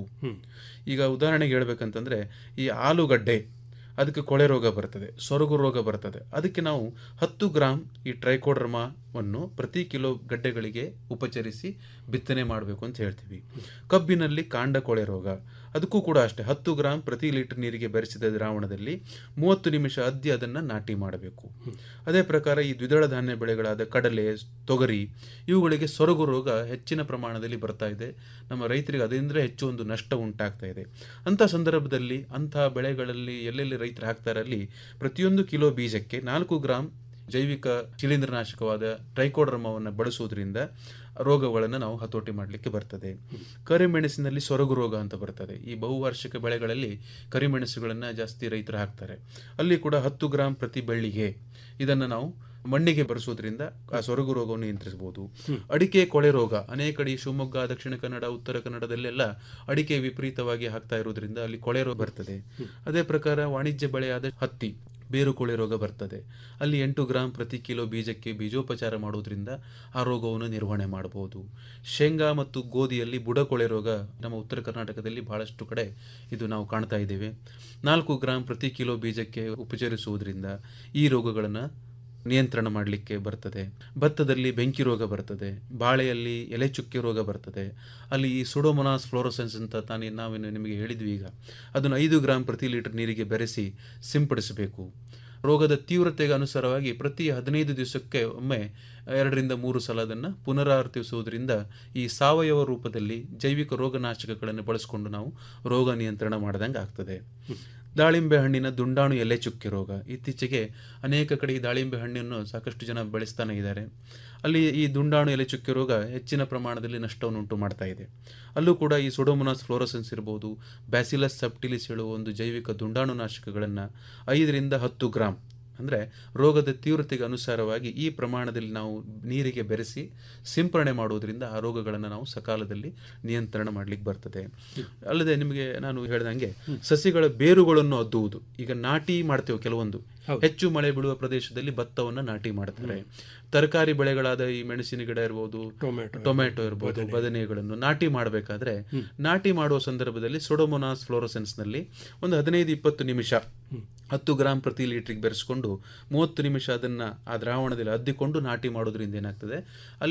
ಈಗ ಉದಾಹರಣೆಗೆ ಹೇಳ್ಬೇಕಂತಂದ್ರೆ ಈ ಆಲೂಗಡ್ಡೆ ಅದಕ್ಕೆ ಕೊಳೆ ರೋಗ ಬರ್ತದೆ ಸೊರಗು ರೋಗ ಬರ್ತದೆ ಅದಕ್ಕೆ ನಾವು ಹತ್ತು ಗ್ರಾಮ್ ಈ ಟ್ರೈಕೋಡ್ರಮಾವನ್ನು ಪ್ರತಿ ಕಿಲೋ ಗಡ್ಡೆಗಳಿಗೆ ಉಪಚರಿಸಿ ಬಿತ್ತನೆ ಮಾಡಬೇಕು ಅಂತ ಹೇಳ್ತೀವಿ ಕಬ್ಬಿನಲ್ಲಿ ಕಾಂಡ ಕೊಳೆ ರೋಗ ಅದಕ್ಕೂ ಕೂಡ ಅಷ್ಟೇ ಹತ್ತು ಗ್ರಾಮ್ ಪ್ರತಿ ಲೀಟರ್ ನೀರಿಗೆ ಬೆರೆಸಿದ ದ್ರಾವಣದಲ್ಲಿ ಮೂವತ್ತು ನಿಮಿಷ ಅದ್ದಿ ಅದನ್ನು ನಾಟಿ ಮಾಡಬೇಕು ಅದೇ ಪ್ರಕಾರ ಈ ದ್ವಿದಳ ಧಾನ್ಯ ಬೆಳೆಗಳಾದ ಕಡಲೆ ತೊಗರಿ ಇವುಗಳಿಗೆ ಸೊರಗು ರೋಗ ಹೆಚ್ಚಿನ ಪ್ರಮಾಣದಲ್ಲಿ ಬರ್ತಾ ಇದೆ ನಮ್ಮ ರೈತರಿಗೆ ಅದರಿಂದ ಹೆಚ್ಚು ಒಂದು ನಷ್ಟ ಉಂಟಾಗ್ತಾ ಇದೆ ಅಂಥ ಸಂದರ್ಭದಲ್ಲಿ ಅಂಥ ಬೆಳೆಗಳಲ್ಲಿ ಎಲ್ಲೆಲ್ಲಿ ರೈತರು ಹಾಕ್ತಾರೆ ಅಲ್ಲಿ ಪ್ರತಿಯೊಂದು ಕಿಲೋ ಬೀಜಕ್ಕೆ ನಾಲ್ಕು ಗ್ರಾಮ್ ಜೈವಿಕ ಶಿಲೀಂಧ್ರನಾಶಕವಾದ ಟ್ರೈಕೋಡ್ರಮವನ್ನು ಬಳಸುವುದರಿಂದ ರೋಗಗಳನ್ನು ನಾವು ಹತೋಟಿ ಮಾಡಲಿಕ್ಕೆ ಬರ್ತದೆ ಕರಿಮೆಣಸಿನಲ್ಲಿ ಸೊರಗು ರೋಗ ಅಂತ ಬರ್ತದೆ ಈ ಬಹುವಾರ್ಷಿಕ ಬೆಳೆಗಳಲ್ಲಿ ಕರಿಮೆಣಸುಗಳನ್ನು ಜಾಸ್ತಿ ರೈತರು ಹಾಕ್ತಾರೆ ಅಲ್ಲಿ ಕೂಡ ಹತ್ತು ಗ್ರಾಂ ಪ್ರತಿ ಬೆಳ್ಳಿಗೆ ಇದನ್ನು ನಾವು ಮಣ್ಣಿಗೆ ಬರೆಸೋದ್ರಿಂದ ಆ ಸೊರಗು ರೋಗವನ್ನು ನಿಯಂತ್ರಿಸಬಹುದು ಅಡಿಕೆ ಕೊಳೆ ರೋಗ ಅನೇಕ ಕಡೆ ಈ ಶಿವಮೊಗ್ಗ ದಕ್ಷಿಣ ಕನ್ನಡ ಉತ್ತರ ಕನ್ನಡದಲ್ಲೆಲ್ಲ ಅಡಿಕೆ ವಿಪರೀತವಾಗಿ ಹಾಕ್ತಾ ಇರೋದ್ರಿಂದ ಅಲ್ಲಿ ಕೊಳೆ ರೋಗ ಬರ್ತದೆ ಅದೇ ಪ್ರಕಾರ ವಾಣಿಜ್ಯ ಬೆಳೆಯಾದ ಹತ್ತಿ ಬೇರು ಕೊಳೆ ರೋಗ ಬರ್ತದೆ ಅಲ್ಲಿ ಎಂಟು ಗ್ರಾಂ ಪ್ರತಿ ಕಿಲೋ ಬೀಜಕ್ಕೆ ಬೀಜೋಪಚಾರ ಮಾಡೋದ್ರಿಂದ ಆ ರೋಗವನ್ನು ನಿರ್ವಹಣೆ ಮಾಡಬಹುದು ಶೇಂಗಾ ಮತ್ತು ಗೋಧಿಯಲ್ಲಿ ಬುಡಕೊಳೆ ರೋಗ ನಮ್ಮ ಉತ್ತರ ಕರ್ನಾಟಕದಲ್ಲಿ ಬಹಳಷ್ಟು ಕಡೆ ಇದು ನಾವು ಕಾಣ್ತಾ ಇದ್ದೇವೆ ನಾಲ್ಕು ಗ್ರಾಂ ಪ್ರತಿ ಕಿಲೋ ಬೀಜಕ್ಕೆ ಉಪಚರಿಸುವುದರಿಂದ ಈ ರೋಗಗಳನ್ನು ನಿಯಂತ್ರಣ ಮಾಡಲಿಕ್ಕೆ ಬರ್ತದೆ ಭತ್ತದಲ್ಲಿ ಬೆಂಕಿ ರೋಗ ಬರ್ತದೆ ಬಾಳೆಯಲ್ಲಿ ಎಲೆ ಚುಕ್ಕೆ ರೋಗ ಬರ್ತದೆ ಅಲ್ಲಿ ಈ ಸುಡೋಮೊನಾಸ್ ಫ್ಲೋರೋಸೆನ್ಸ್ ಅಂತ ತಾನೇ ನಾವೇನು ನಿಮಗೆ ಹೇಳಿದ್ವಿ ಈಗ ಅದನ್ನು ಐದು ಗ್ರಾಂ ಪ್ರತಿ ಲೀಟರ್ ನೀರಿಗೆ ಬೆರೆಸಿ ಸಿಂಪಡಿಸಬೇಕು ರೋಗದ ತೀವ್ರತೆಗೆ ಅನುಸಾರವಾಗಿ ಪ್ರತಿ ಹದಿನೈದು ದಿವಸಕ್ಕೆ ಒಮ್ಮೆ ಎರಡರಿಂದ ಮೂರು ಸಲ ಅದನ್ನು ಪುನರಾವರ್ತಿಸುವುದರಿಂದ ಈ ಸಾವಯವ ರೂಪದಲ್ಲಿ ಜೈವಿಕ ರೋಗನಾಶಕಗಳನ್ನು ಬಳಸಿಕೊಂಡು ನಾವು ರೋಗ ನಿಯಂತ್ರಣ ಮಾಡ್ದಂಗೆ ಆಗ್ತದೆ ದಾಳಿಂಬೆ ಹಣ್ಣಿನ ದುಂಡಾಣು ಎಲೆ ಚುಕ್ಕೆ ರೋಗ ಇತ್ತೀಚೆಗೆ ಅನೇಕ ಕಡೆ ಈ ದಾಳಿಂಬೆ ಹಣ್ಣನ್ನು ಸಾಕಷ್ಟು ಜನ ಬೆಳೆಸ್ತಾನೆ ಇದ್ದಾರೆ ಅಲ್ಲಿ ಈ ದುಂಡಾಣು ಎಲೆ ಚುಕ್ಕೆ ರೋಗ ಹೆಚ್ಚಿನ ಪ್ರಮಾಣದಲ್ಲಿ ನಷ್ಟವನ್ನು ಉಂಟು ಮಾಡ್ತಾ ಇದೆ ಅಲ್ಲೂ ಕೂಡ ಈ ಸುಡೋಮೊನಾಸ್ ಫ್ಲೋರಸೆನ್ಸ್ ಇರ್ಬೋದು ಬ್ಯಾಸಿಲಸ್ ಸಬ್ಟಿಲಿಸ್ ಹೇಳುವ ಒಂದು ಜೈವಿಕ ದುಂಡಾಣು ನಾಶಕಗಳನ್ನು ಐದರಿಂದ ಹತ್ತು ಗ್ರಾಮ್ ಅಂದರೆ ರೋಗದ ತೀವ್ರತೆಗೆ ಅನುಸಾರವಾಗಿ ಈ ಪ್ರಮಾಣದಲ್ಲಿ ನಾವು ನೀರಿಗೆ ಬೆರೆಸಿ ಸಿಂಪರಣೆ ಮಾಡುವುದರಿಂದ ಆ ರೋಗಗಳನ್ನು ನಾವು ಸಕಾಲದಲ್ಲಿ ನಿಯಂತ್ರಣ ಮಾಡಲಿಕ್ಕೆ ಬರ್ತದೆ ಅಲ್ಲದೆ ನಿಮಗೆ ನಾನು ಹೇಳ್ದಂಗೆ ಸಸಿಗಳ ಬೇರುಗಳನ್ನು ಅದ್ದುವುದು ಈಗ ನಾಟಿ ಮಾಡ್ತೇವೆ ಕೆಲವೊಂದು ಹೆಚ್ಚು ಮಳೆ ಬೀಳುವ ಪ್ರದೇಶದಲ್ಲಿ ಭತ್ತವನ್ನು ನಾಟಿ ಮಾಡ್ತಾರೆ ತರಕಾರಿ ಬೆಳೆಗಳಾದ ಈ ಮೆಣಸಿನ ಗಿಡ ಇರ್ಬೋದು ಟೊಮೆಟೊ ಇರ್ಬೋದು ಬದನೆಗಳನ್ನು ನಾಟಿ ಮಾಡಬೇಕಾದ್ರೆ ನಾಟಿ ಮಾಡುವ ಸಂದರ್ಭದಲ್ಲಿ ಸೊಡೊಮೊನಾಸ್ ಫ್ಲೋರೋಸೆನ್ಸ್ ನಲ್ಲಿ ಒಂದು ಹದಿನೈದು ಇಪ್ಪತ್ತು ನಿಮಿಷ ಹತ್ತು ಗ್ರಾಂ ಪ್ರತಿ ಲೀಟ್ರಿಗೆ ಬೆರೆಸ್ಕೊಂಡು ಮೂವತ್ತು ನಿಮಿಷ ಅದನ್ನ ಆ ದ್ರಾವಣದಲ್ಲಿ ಅದ್ದಿಕೊಂಡು ನಾಟಿ ಮಾಡೋದ್ರಿಂದ ಏನಾಗ್ತದೆ ಅಲ್ಲಿ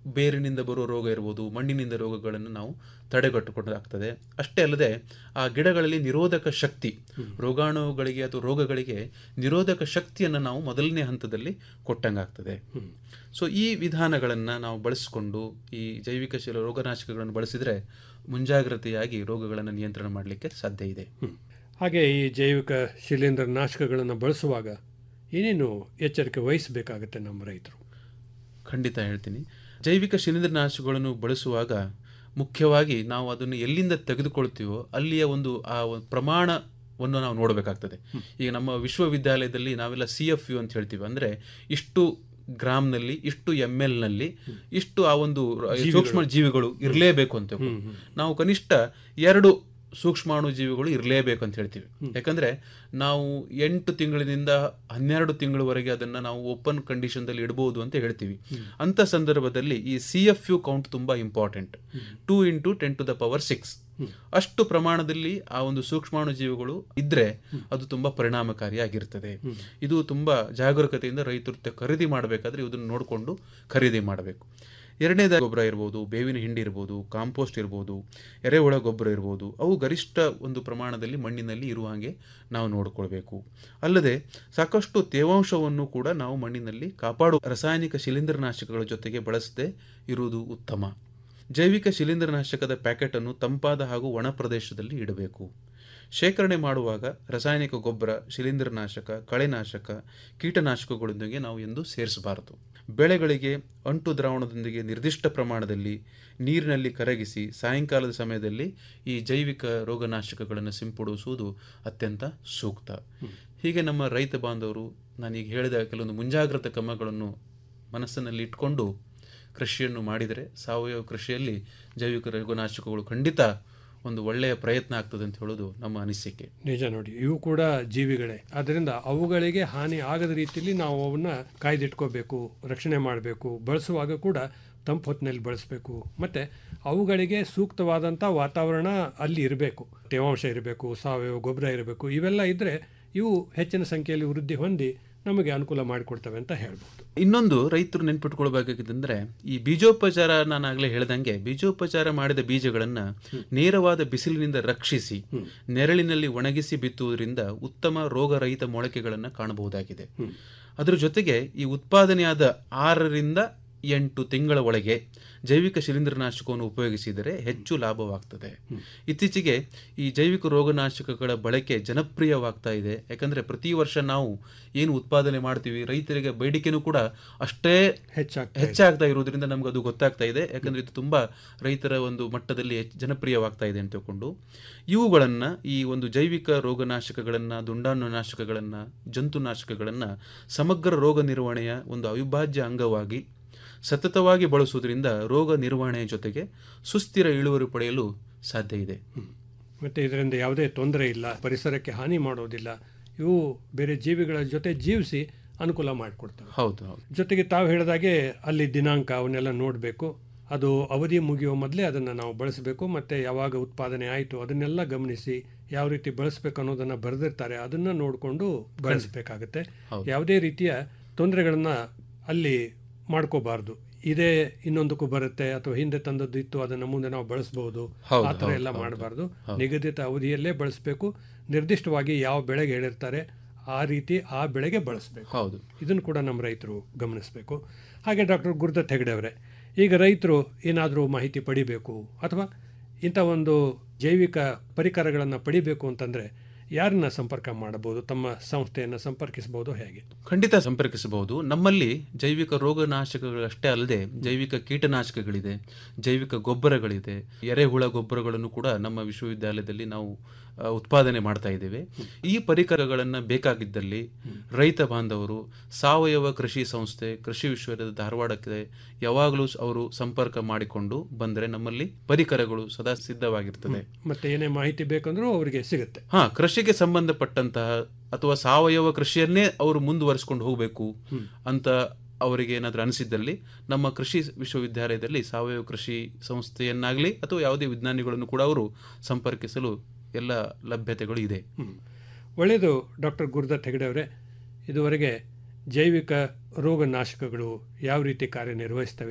ಬೇರಿನಿಂದ ಬರುವ ರೋಗ ಇರ್ಬೋದು ಮಣ್ಣಿನಿಂದ ರೋಗಗಳನ್ನು ನಾವು ತಡೆಗಟ್ಟುಕೊಂಡಾಗ್ತದೆ ಅಷ್ಟೇ ಅಲ್ಲದೆ ಆ ಗಿಡಗಳಲ್ಲಿ ನಿರೋಧಕ ಶಕ್ತಿ ರೋಗಾಣುಗಳಿಗೆ ಅಥವಾ ರೋಗಗಳಿಗೆ ನಿರೋಧಕ ಶಕ್ತಿಯನ್ನು ನಾವು ಮೊದಲನೇ ಹಂತದಲ್ಲಿ ಕೊಟ್ಟಂಗಾಗ್ತದೆ ಸೊ ಈ ವಿಧಾನಗಳನ್ನು ನಾವು ಬಳಸಿಕೊಂಡು ಈ ಜೈವಿಕ ಶೀಲ ರೋಗನಾಶಕಗಳನ್ನು ಬಳಸಿದರೆ ಮುಂಜಾಗ್ರತೆಯಾಗಿ ರೋಗಗಳನ್ನು ನಿಯಂತ್ರಣ ಮಾಡಲಿಕ್ಕೆ ಸಾಧ್ಯ ಇದೆ ಹಾಗೆ ಈ ಜೈವಿಕ ಶಿಲೀಂಧ್ರ ನಾಶಕಗಳನ್ನು ಬಳಸುವಾಗ ಏನೇನು ಎಚ್ಚರಿಕೆ ವಹಿಸಬೇಕಾಗುತ್ತೆ ನಮ್ಮ ರೈತರು ಖಂಡಿತ ಹೇಳ್ತೀನಿ ಜೈವಿಕ ಶಿಲೀಂಧ್ರನಾಶಕಗಳನ್ನು ಬಳಸುವಾಗ ಮುಖ್ಯವಾಗಿ ನಾವು ಅದನ್ನು ಎಲ್ಲಿಂದ ತೆಗೆದುಕೊಳ್ತೀವೋ ಅಲ್ಲಿಯ ಒಂದು ಆ ಒಂದು ಪ್ರಮಾಣವನ್ನು ನಾವು ನೋಡಬೇಕಾಗ್ತದೆ ಈಗ ನಮ್ಮ ವಿಶ್ವವಿದ್ಯಾಲಯದಲ್ಲಿ ನಾವೆಲ್ಲ ಸಿ ಎಫ್ ಯು ಅಂತ ಹೇಳ್ತೀವಿ ಅಂದರೆ ಇಷ್ಟು ಗ್ರಾಮ್ನಲ್ಲಿ ಇಷ್ಟು ಎಮ್ ಎಲ್ನಲ್ಲಿ ಇಷ್ಟು ಆ ಒಂದು ಸೂಕ್ಷ್ಮ ಜೀವಿಗಳು ಇರಲೇಬೇಕು ಅಂತ ನಾವು ಕನಿಷ್ಠ ಎರಡು ಸೂಕ್ಷ್ಮಾಣು ಜೀವಿಗಳು ಇರಲೇಬೇಕು ಅಂತ ಹೇಳ್ತೀವಿ ಯಾಕಂದ್ರೆ ನಾವು ಎಂಟು ತಿಂಗಳಿನಿಂದ ಹನ್ನೆರಡು ತಿಂಗಳವರೆಗೆ ಅದನ್ನ ನಾವು ಓಪನ್ ಕಂಡೀಷನ್ದಲ್ಲಿ ಇಡಬಹುದು ಅಂತ ಹೇಳ್ತೀವಿ ಅಂತ ಸಂದರ್ಭದಲ್ಲಿ ಈ ಸಿ ಎಫ್ ಯು ಕೌಂಟ್ ತುಂಬಾ important two into ten to the power six ಅಷ್ಟು ಪ್ರಮಾಣದಲ್ಲಿ ಆ ಒಂದು ಸೂಕ್ಷ್ಮಾಣು ಜೀವಿಗಳು ಇದ್ರೆ ಅದು ತುಂಬಾ ಪರಿಣಾಮಕಾರಿಯಾಗಿರ್ತದೆ ಇದು ತುಂಬಾ ಜಾಗರೂಕತೆಯಿಂದ ರೈತರು ತ- ಖರೀದಿ ಮಾಡಬೇಕಾದ್ರೆ ಇದನ್ನು ನೋಡಿಕೊಂಡು ಖರೀದಿ ಮಾಡಬೇಕು ಎರಡನೇದ ಗೊಬ್ಬರ ಇರ್ಬೋದು ಬೇವಿನ ಹಿಂಡಿ ಇರ್ಬೋದು ಕಾಂಪೋಸ್ಟ್ ಇರ್ಬೋದು ಎರೆಹುಳ ಗೊಬ್ಬರ ಇರ್ಬೋದು ಅವು ಗರಿಷ್ಠ ಒಂದು ಪ್ರಮಾಣದಲ್ಲಿ ಮಣ್ಣಿನಲ್ಲಿ ಇರುವ ಹಾಗೆ ನಾವು ನೋಡಿಕೊಳ್ಬೇಕು ಅಲ್ಲದೆ ಸಾಕಷ್ಟು ತೇವಾಂಶವನ್ನು ಕೂಡ ನಾವು ಮಣ್ಣಿನಲ್ಲಿ ಕಾಪಾಡುವ ರಾಸಾಯನಿಕ ಶಿಲೀಂಧ್ರನಾಶಕಗಳ ಜೊತೆಗೆ ಬಳಸದೆ ಇರುವುದು ಉತ್ತಮ ಜೈವಿಕ ಶಿಲೀಂಧ್ರನಾಶಕದ ಪ್ಯಾಕೆಟನ್ನು ತಂಪಾದ ಹಾಗೂ ಒಣ ಪ್ರದೇಶದಲ್ಲಿ ಇಡಬೇಕು ಶೇಖರಣೆ ಮಾಡುವಾಗ ರಾಸಾಯನಿಕ ಗೊಬ್ಬರ ಶಿಲೀಂಧ್ರನಾಶಕ ಕಳೆನಾಶಕ ಕೀಟನಾಶಕಗಳೊಂದಿಗೆ ನಾವು ಎಂದು ಸೇರಿಸಬಾರದು ಬೆಳೆಗಳಿಗೆ ಅಂಟು ದ್ರಾವಣದೊಂದಿಗೆ ನಿರ್ದಿಷ್ಟ ಪ್ರಮಾಣದಲ್ಲಿ ನೀರಿನಲ್ಲಿ ಕರಗಿಸಿ ಸಾಯಂಕಾಲದ ಸಮಯದಲ್ಲಿ ಈ ಜೈವಿಕ ರೋಗನಾಶಕಗಳನ್ನು ಸಿಂಪಡಿಸುವುದು ಅತ್ಯಂತ ಸೂಕ್ತ ಹೀಗೆ ನಮ್ಮ ರೈತ ಬಾಂಧವರು ನಾನೀಗ ಹೇಳಿದ ಕೆಲವೊಂದು ಮುಂಜಾಗ್ರತಾ ಕ್ರಮಗಳನ್ನು ಮನಸ್ಸಿನಲ್ಲಿ ಇಟ್ಕೊಂಡು ಕೃಷಿಯನ್ನು ಮಾಡಿದರೆ ಸಾವಯವ ಕೃಷಿಯಲ್ಲಿ ಜೈವಿಕ ರೋಗನಾಶಕಗಳು ಖಂಡಿತ ಒಂದು ಒಳ್ಳೆಯ ಪ್ರಯತ್ನ ಆಗ್ತದೆ ಅಂತ ಹೇಳೋದು ನಮ್ಮ ಅನಿಸಿಕೆ ನಿಜ ನೋಡಿ ಇವು ಕೂಡ ಜೀವಿಗಳೇ ಅದರಿಂದ ಅವುಗಳಿಗೆ ಹಾನಿ ಆಗದ ರೀತಿಯಲ್ಲಿ ನಾವು ಅವನ್ನ ಕಾಯ್ದಿಟ್ಕೋಬೇಕು ರಕ್ಷಣೆ ಮಾಡಬೇಕು ಬಳಸುವಾಗ ಕೂಡ ತಂಪು ಹೊತ್ತಿನಲ್ಲಿ ಬಳಸಬೇಕು ಮತ್ತು ಅವುಗಳಿಗೆ ಸೂಕ್ತವಾದಂಥ ವಾತಾವರಣ ಅಲ್ಲಿ ಇರಬೇಕು ತೇವಾಂಶ ಇರಬೇಕು ಸಾವಯವ ಗೊಬ್ಬರ ಇರಬೇಕು ಇವೆಲ್ಲ ಇದ್ದರೆ ಇವು ಹೆಚ್ಚಿನ ಸಂಖ್ಯೆಯಲ್ಲಿ ವೃದ್ಧಿ ಹೊಂದಿ ನಮಗೆ ಅನುಕೂಲ ಮಾಡಿಕೊಡ್ತವೆ ಅಂತ ಹೇಳ್ಬೋದು ಇನ್ನೊಂದು ರೈತರು ನೆನ್ಪಿಟ್ಕೊಳ್ಬೇಕಾಗಿದ್ದಂದ್ರೆ ಈ ಬೀಜೋಪಚಾರ ನಾನು ಆಗಲೇ ಹೇಳ್ದಂಗೆ ಬೀಜೋಪಚಾರ ಮಾಡಿದ ಬೀಜಗಳನ್ನು ನೇರವಾದ ಬಿಸಿಲಿನಿಂದ ರಕ್ಷಿಸಿ ನೆರಳಿನಲ್ಲಿ ಒಣಗಿಸಿ ಬಿತ್ತುವುದರಿಂದ ಉತ್ತಮ ರೋಗರಹಿತ ಮೊಳಕೆಗಳನ್ನು ಕಾಣಬಹುದಾಗಿದೆ ಅದರ ಜೊತೆಗೆ ಈ ಉತ್ಪಾದನೆಯಾದ ಆರರಿಂದ ಎಂಟು ತಿಂಗಳ ಒಳಗೆ ಜೈವಿಕ ಶಿಲೀಂಧ್ರನಾಶಕವನ್ನು ಉಪಯೋಗಿಸಿದರೆ ಹೆಚ್ಚು ಲಾಭವಾಗ್ತದೆ ಇತ್ತೀಚೆಗೆ ಈ ಜೈವಿಕ ರೋಗನಾಶಕಗಳ ಬಳಕೆ ಜನಪ್ರಿಯವಾಗ್ತಾ ಇದೆ ಯಾಕಂದ್ರೆ ಪ್ರತಿ ವರ್ಷ ನಾವು ಏನು ಉತ್ಪಾದನೆ ಮಾಡ್ತೀವಿ ರೈತರಿಗೆ ಬೇಡಿಕೆನೂ ಕೂಡ ಅಷ್ಟೇ ಹೆಚ್ಚಾಗ್ತಾ ಹೆಚ್ಚಾಗ್ತಾ ಇರೋದ್ರಿಂದ ನಮ್ಗೆ ಅದು ಗೊತ್ತಾಗ್ತಾ ಇದೆ ಯಾಕಂದ್ರೆ ಇದು ತುಂಬಾ ರೈತರ ಒಂದು ಮಟ್ಟದಲ್ಲಿ ಹೆಚ್ಚ್- ಜನಪ್ರಿಯವಾಗ್ತಾ ಇದೆ ಅಂತ ತಿಳ್ಕೊಂಡು ಇವುಗಳನ್ನ ಈ ಒಂದು ಜೈವಿಕ ರೋಗನಾಶಕಗಳನ್ನ ದುಂಡಾಣು ನಾಶಕಗಳನ್ನ ಜಂತುನಾಶಕಗಳನ್ನ ಸಮಗ್ರ ರೋಗ ನಿರ್ವಹಣೆಯ ಒಂದು ಅವಿಭಾಜ್ಯ ಅಂಗವಾಗಿ ಸತತವಾಗಿ ಬಳಸುವುದರಿಂದ ರೋಗ ನಿರ್ವಹಣೆಯ ಜೊತೆಗೆ ಸುಸ್ಥಿರ ಇಳುವರಿ ಪಡೆಯಲು ಸಾಧ್ಯ ಇದೆ ಮತ್ತು ಇದರಿಂದ ಯಾವುದೇ ತೊಂದರೆ ಇಲ್ಲ ಪರಿಸರಕ್ಕೆ ಹಾನಿ ಮಾಡೋದಿಲ್ಲ ಇವು ಬೇರೆ ಜೀವಿಗಳ ಜೊತೆ ಜೀವಿಸಿ ಅನುಕೂಲ ಮಾಡಿಕೊಡ್ತವೆ ಹೌದು ಹೌದು ಜೊತೆಗೆ ತಾವು ಹೇಳಿದಾಗೆ ಅಲ್ಲಿ ದಿನಾಂಕ ಅವನ್ನೆಲ್ಲ ನೋಡಬೇಕು ಅದು ಅವಧಿ ಮುಗಿಯುವ ಮೊದಲೇ ಅದನ್ನು ನಾವು ಬಳಸಬೇಕು ಮತ್ತು ಯಾವಾಗ ಉತ್ಪಾದನೆ ಆಯಿತು ಅದನ್ನೆಲ್ಲ ಗಮನಿಸಿ ಯಾವ ರೀತಿ ಬಳಸಬೇಕು ಅನ್ನೋದನ್ನು ಬರೆದಿರ್ತಾರೆ ಅದನ್ನು ನೋಡಿಕೊಂಡು ಬಳಸಬೇಕಾಗತ್ತೆ ಯಾವುದೇ ರೀತಿಯ ತೊಂದರೆಗಳನ್ನು ಅಲ್ಲಿ ಮಾಡ್ಕೋಬಾರ್ದು ಇದೇ ಇನ್ನೊಂದಕ್ಕೂ ಬರುತ್ತೆ ಅಥವಾ ಹಿಂದೆ ತಂದದ್ದು ಇತ್ತು ಅದನ್ನು ಮುಂದೆ ನಾವು ಬಳಸಬಹುದು ಹೌದು, ಆ ಥರ ಹೌದು, ಎಲ್ಲ ಹೌದು, ಮಾಡಬಾರ್ದು ಹೌದು. ನಿಗದಿತ ಅವಧಿಯಲ್ಲೇ ಬಳಸಬೇಕು ನಿರ್ದಿಷ್ಟವಾಗಿ ಯಾವ ಬೆಳೆಗೆ ಹೇಳಿರ್ತಾರೆ ಆ ರೀತಿ ಆ ಬೆಳೆಗೆ ಬಳಸಬೇಕು ಹೌದು ಇದನ್ನು ಕೂಡ ನಮ್ಮ ರೈತರು ಗಮನಿಸಬೇಕು ಹಾಗೆ ಡಾಕ್ಟರ್ ಗುರುದತ್ ಹೆಗಡೆ ಅವರೇ ಈಗ ರೈತರು ಏನಾದರೂ ಮಾಹಿತಿ ಪಡಿಬೇಕು ಅಥವಾ ಇಂಥ ಒಂದು ಜೈವಿಕ ಪರಿಕರಗಳನ್ನು ಪಡಿಬೇಕು ಅಂತಂದರೆ ಯಾರನ್ನ ಸಂಪರ್ಕ ಮಾಡಬಹುದು ತಮ್ಮ ಸಂಸ್ಥೆಯನ್ನು ಸಂಪರ್ಕಿಸಬಹುದು ಹೇಗೆ ಖಂಡಿತ ಸಂಪರ್ಕಿಸಬಹುದು ನಮ್ಮಲ್ಲಿ ಜೈವಿಕ ರೋಗನಾಶಕಗಳಷ್ಟೇ ಅಲ್ಲದೆ ಜೈವಿಕ ಕೀಟನಾಶಕಗಳಿದೆ ಜೈವಿಕ ಗೊಬ್ಬರಗಳಿದೆ ಎರೆಹುಳ ಗೊಬ್ಬರಗಳನ್ನು ಕೂಡ ನಮ್ಮ ವಿಶ್ವವಿದ್ಯಾಲಯದಲ್ಲಿ ನಾವು ಆ, ಉತ್ಪಾದನೆ ಮಾಡ್ತಾ ಇದ್ದೇವೆ ಈ ಪರಿಕರಗಳನ್ನು ಬೇಕಾಗಿದ್ದಲ್ಲಿ ರೈತ ಬಾಂಧವರು ಸಾವಯವ ಕೃಷಿ ಸಂಸ್ಥೆ ಕೃಷಿ ವಿಶ್ವವಿದ್ಯಾಲಯದ ಧಾರವಾಡಕ್ಕೆ ಯಾವಾಗಲೂ ಅವರು ಸಂಪರ್ಕ ಮಾಡಿಕೊಂಡು ಬಂದರೆ ನಮ್ಮಲ್ಲಿ ಪರಿಕರಗಳು ಸದಾ ಸಿದ್ಧವಾಗಿರ್ತದೆ ಮತ್ತೆ ಏನೇ ಮಾಹಿತಿ ಬೇಕಂದ್ರೂ ಅವರಿಗೆ ಸಿಗುತ್ತೆ ಹಾ ಕೃಷಿಗೆ ಸಂಬಂಧಪಟ್ಟಂತಹ ಅಥವಾ ಸಾವಯವ ಕೃಷಿಯನ್ನೇ ಅವರು ಮುಂದುವರಿಸಿಕೊಂಡು ಹೋಗಬೇಕು ಅಂತ ಅವರಿಗೆ ಏನಾದರೂ ಅನಿಸಿದ್ದಲ್ಲಿ ನಮ್ಮ ಕೃಷಿ ವಿಶ್ವವಿದ್ಯಾಲಯದಲ್ಲಿ ಸಾವಯವ ಕೃಷಿ ಸಂಸ್ಥೆಯನ್ನಾಗಲಿ ಅಥವಾ ಯಾವುದೇ ವಿಜ್ಞಾನಿಗಳನ್ನು ಕೂಡ ಅವರು ಸಂಪರ್ಕಿಸಲು ಎಲ್ಲ ಲಭ್ಯತೆಗಳು ಇದೆ ಒಳ್ಳೆಯದು ಡಾಕ್ಟರ್ ಗುರುದತ್ ಹೆಗಡೆ ಅವರೇ ಇದುವರೆಗೆ ಜೈವಿಕ ರೋಗನಾಶಕಗಳು ಯಾವ ರೀತಿ ಕಾರ್ಯನಿರ್ವಹಿಸ್ತವೆ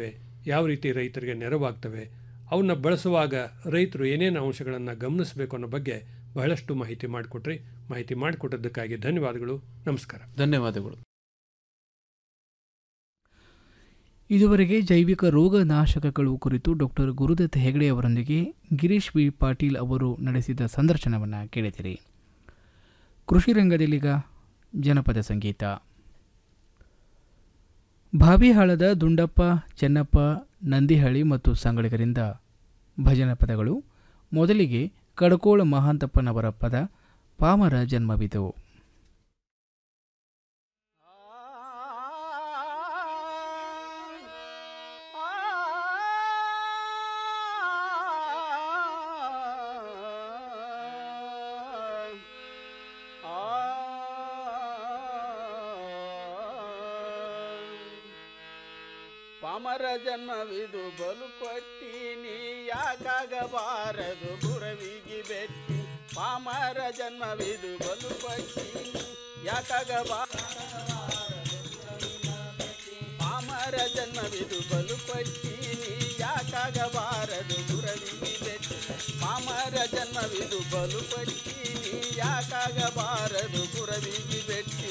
ಯಾವ ರೀತಿ ರೈತರಿಗೆ ನೆರವಾಗ್ತವೆ ಅವನ್ನ ಬಳಸುವಾಗ ರೈತರು ಏನೇನು ಅಂಶಗಳನ್ನು ಗಮನಿಸಬೇಕು ಅನ್ನೋ ಬಗ್ಗೆ ಬಹಳಷ್ಟು ಮಾಹಿತಿ ಮಾಡಿಕೊಟ್ರಿ ಮಾಹಿತಿ ಮಾಡಿಕೊಟ್ಟದ್ದಕ್ಕಾಗಿ ಧನ್ಯವಾದಗಳು ನಮಸ್ಕಾರ ಧನ್ಯವಾದಗಳು ಇದುವರೆಗೆ ಜೈವಿಕ ರೋಗ ನಾಶಕಗಳು ಕುರಿತು ಡಾಕ್ಟರ್ ಗುರುದತ್ ಹೆಗಡೆ ಅವರೊಂದಿಗೆ ಗಿರೀಶ್ ವಿ ಪಾಟೀಲ್ ಅವರು ನಡೆಸಿದ ಸಂದರ್ಶನವನ್ನು ಕೇಳಿದಿರಿ ಕೃಷಿ ರಂಗದಲ್ಲೀಗ ಜನಪದ ಸಂಗೀತ ಭಾವಿಹಾಳದ ದುಂಡಪ್ಪ ಚೆನ್ನಪ್ಪ ನಂದಿಹಳ್ಳಿ ಮತ್ತು ಸಂಗಳಿಗರಿಂದ ಭಜನ ಪದಗಳು ಮೊದಲಿಗೆ ಕಡಕೋಳ ಮಹಾಂತಪ್ಪನವರ ಪದ ಪಾಮರ ಜನ್ಮವಿದು ಪಾಮರ ಜನ್ಮವಿದು ಬಲು ಕೊಟ್ಟಿನಿ ಯಾಕಾಗಬಾರದು ಗುರವಿಗೆ ಬೆಟ್ಟಿ ಪಾಮರ ಜನ್ಮವಿದು ಬಲು ಕೊಟ್ಟಿನಿ ಯಾಕಾಗಬಾರ ಪಾಮರ ಜನ್ಮವಿದು ಬಲು ಕೊಟ್ಟಿನಿ ಯಾಕಾಗಬಾರದು ಗುರವಿಗೆ ಬೆಟ್ಟಿ ಪಾಮರ ಜನ್ಮವಿದು ಬಲು ಕೊಟ್ಟಿನಿ ಯಾಕಾಗಬಾರದು ಗುರವಿಗೆ ಬೆಟ್ಟಿ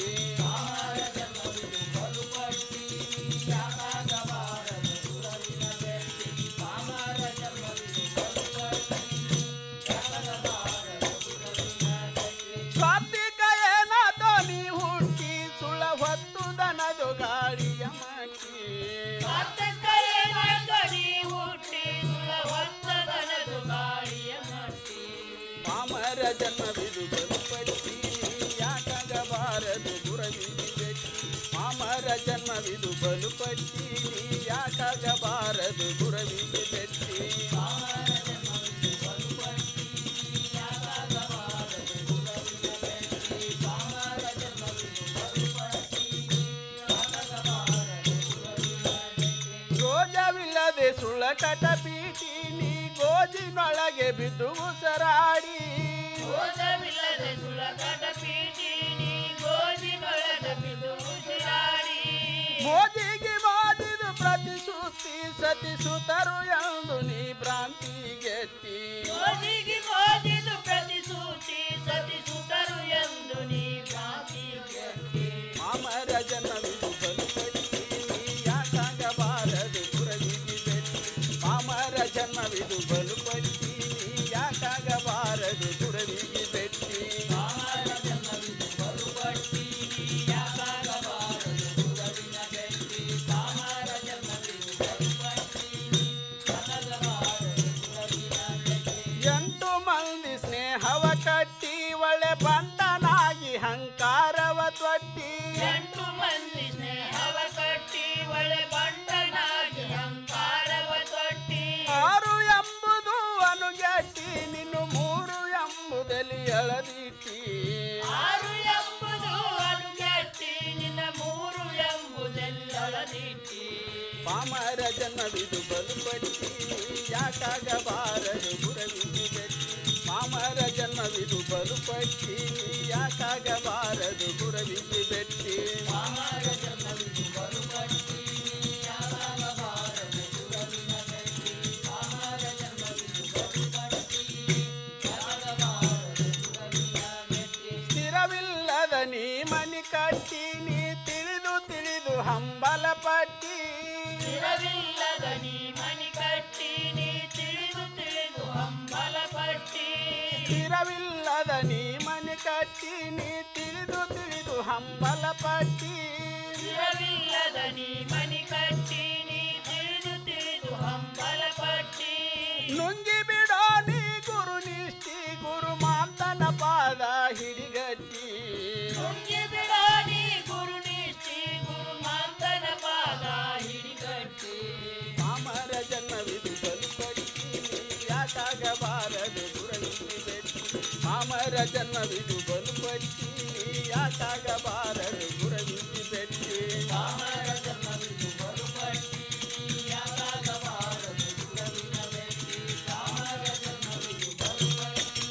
ಸ್ವಾತಿಕ ಏನಾದೋ ನೀ ಹುಟ್ಟಿ ಸುಳ ಹೊತ್ತು ದನದು ಗಾಳಿಯ ಮಟ್ಟಿ ಪಾಮರ ಜನ್ಮವಿದು ಬಲುಪಟ್ಟಿ ಯಾಕಾಗಬಾರದು ಗುರವಿಗೆ ಬೆಟ್ಟಿ ಪಾಮರ ಜನ್ಮವಿದು ಬಲುಪಟ್ಟಿ ಯಾಕಾಗಬಾರದು ಗುರವಿಗೆ ಬೆಟ್ಟಿ ರೋಜವಿಲ್ಲದೆ ಸುಳ್ಳ ಕಟ ಪೀಟಿ ನೀ ಗೋಜಿನೊಳಗೆ ಬಿದ್ದು ಉಸರಾಡಿ ರೋಜವಿಲ್ಲದೆ ಸುಳಕಟ ಪೀಟಿ ನೀ ಗೋಜಿನೊಳಗೆ ಬಿದ್ದು ಉಸಿರಾಡಿ ಮೋದಿಗೆ ಮೋದಿದು ಪ್ರತಿ ಸುತ್ತಿ ಸತಿ ಸುತರು ಎಂದು ನೀ ಭ್ರಾಂತಿಗೆಟ್ಟಿ ಮೋದಿಗೆ ಮೋದಿದು ಪ್ರತಿಸೂತಿ ಸತಿ ಸುತರು ಎಂದು ನೀ ಭ್ರಾಂತಿ ಗೆಟ್ಟಿ ಮಾಮರ ಜನ್ಮವಿದು ಬಲುಪಟ್ಟಿ ನೀ ಯಾಕಾಗಬಾರದು ಗುರವಿಗೆ ಬೆಟ್ಟಿ ಮಾಮರ ಜನ್ಮವಿದು ಬಲುಪಟ್ಟಿ ನೀ ಯಾಕಾಗಬಾರದು ಗುರವಿಗೆ ಬೆಟ್ಟಿ ಎಂಟು ಮಂದಿ ಸ್ನೇಹವ ಕಟ್ಟಿ ಒಳ್ಳೆ ಬಂಟನಾಗಿ ಹಂಕಾರವ ತೊಟ್ಟಿ ಎಂಟು ಮಂದಿ ಸ್ನೇಹವ ಕಟ್ಟಿ ಒಳ್ಳೆ ಬಂಟನಾಗಿ ಅಹಂಕಾರವ ತೊಟ್ಟಿ ಆರು ಎಂಬುದು ಅನುಗೆಟ್ಟಿ ನಿನ್ನು ಮೂರು ಎಂಬುದಲ್ಲಿ ಎಳದಿಟ್ಟಿ ಆರು ಎಂಬುದು ಅನುಗೆಟ್ಟಿ ನಿನ್ನ ಮೂರು ಎಂಬುದೆಲ್ಲೊಳದಿಟ್ಟಿ ಪಾಮರ ಜನ್ಮವಿದು ಬಲುಪಟ್ಟಿ ಯಾಕಾಗಬಾರದು ಗುರವಿಗೆ ಬೆಟ್ಟಿ ಪಾಮರ ಜನ್ಮವಿದು ಬಲುಪಟ್ಟಿ ಯಾಕಾಗಬಾರದು ಗುರವಿಗೆ ಬೆಟ್ಟಿ ಪಾಮರ ಜನ್ಮವಿದು ಬಲುಪಟ್ಟಿ ಸ್ಥಿರವಿಲ್ಲದ ನೀ ಮನಿ ಕಟ್ಟಿ ನೀ ತಿಳಿದು ತಿಳಿದು ಹಂಬಲ ಪಟ್ಟಿ ಸ್ಥಿರವಿಲ್ಲದ ನೀ ಮನಿ ಕಟ್ಟಿ ನೀ ತಿಳಿದು ತಿಳಿದು ಹಂಬಲ ಪಟ್ಟಿ ಸ್ಥಿರವಿಲ್ಲದ ನೀ ಮನೆ ಕಟ್ಟಿ ನೀ ತಿಳಿದು ತಿಳಿದು ಹಂಬಲ ಪಟ್ಟಿ ಸ್ಥಿರವಿಲ್ಲದ ನೀ ಮನಿ ಕಟ್ಟಿ ನೀ ತಿಳಿದು ತಿಳಿದು ಹಂಬಲ ಪಟ್ಟಿ ನುಂಗಿ ಬಿಡೋ ನೀ ಗುರು ನಿಷ್ಠಿ ಗುರು ಮಾಂತನ ಪಾದ ಹಿಡಿಗಟ್ಟಿ ನುಂಗಿ ಬಿಡೋ ನೀ ಗುರು ನಿಷ್ಠಿ ಗುರು ಮಾಂತನ ಪಾದ ಹಿಡಿಗಟ್ಟಿ ಪಾಮರ ಜನ್ಮವಿದು ಬಲುಪಟ್ಟಿ ಯಾಕಾಗಬಾರದು ಗುರವಿಗೆ ಬೆಟ್ಟಿ ಪಾಮರ ಜನ್ಮವಿದು ಬಲುಪಟ್ಟಿ ಯಾಕಾಗಬಾರದು ಗುರವಿಗೆ ಬೆಟ್ಟಿ ಪಾಮರ ಜನ್ಮವಿದು ಬಲುಪಟ್ಟಿ ಯಾಕಾಗಬಾರದು ಗುರವಿನ ಬೆಟ್ಟಿ ಪಾಮರ ಜನ್ಮವಿದು ಬಲುಪಟ್ಟಿ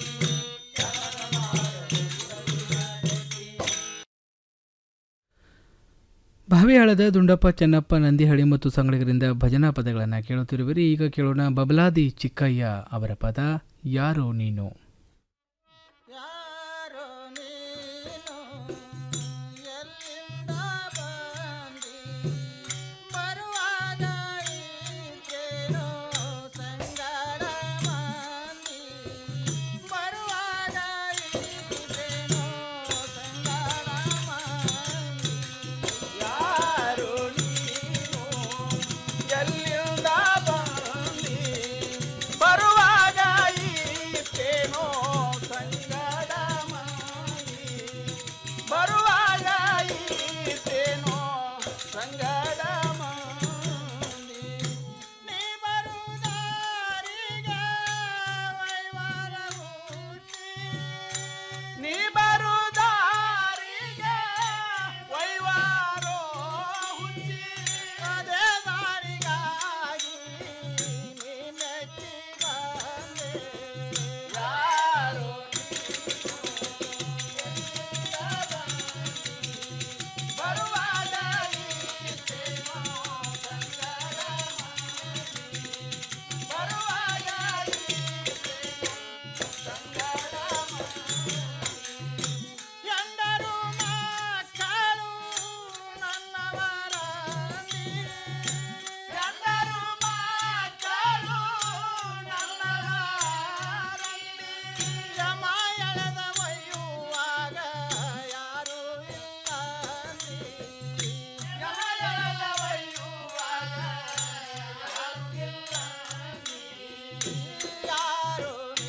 ಯಾಕಾಗಬಾರದು ಗುರವಿನ ಬೆಟ್ಟಿ ಹವೆಯಾಳದ ದುಂಡಪ್ಪ ಚೆನ್ನಪ್ಪ ನಂದಿಹಳ್ಳಿ ಮತ್ತು ಸಂಗಳಿಗರಿಂದ ಭಜನಾ ಪದಗಳನ್ನು ಕೇಳುತ್ತಿರುವಿರಿ ಈಗ ಕೇಳೋಣ ಬಬಲಾದಿ ಚಿಕ್ಕಯ್ಯ ಅವರ ಪದ ಯಾರೋ ನೀನು ಯಾರು ನೀನು ಎಲ್ಲಿಂದ ಬಂದಿ ಬರುವಾಗ ಈತೇನೋ ಸಂಗಡ ಮಾಡಿ ಬರುವಾಗ ಈತೇನೋ ಸಂಗಡ ಮಾಡಿ ನೀ ಬರುದಾರಿಗೆ ವೈವಾರ ಹುಟ್ಟಿ ನೀ ಬರುದಾರಿಗೆ ವೈವಾರೋ ಹುಚ್ಚಿ ಅದೇ ದಾರಿಗಾಗಿ ನೀ ಮೆಚ್ಚಿ ಬಂದೆ ಯಾರು ಬರುವಾಗ ಈತೇನೋ ಸಂಗಡ ಮಾಡಿ ಬರುವಾಗ ಈತೇನೋ ಸಂಗಡ ಎಂದರು ಮಕ್ಕಳು ನನ್ನವರಲ್ಲಿ ಎಂದರು ಮಕ್ಕಳು ನನ್ನವರಲ್ಲಿ ಯಮ ಎಳೆದ ಒಯ್ಯುವಾಗ ಯಾರು ಇಲ್ಲ ಯಮ ಎಳೆದ ಒಯ್ಯುವಾಗ ಯಾರು ಇಲ್ಲ ಯಾರು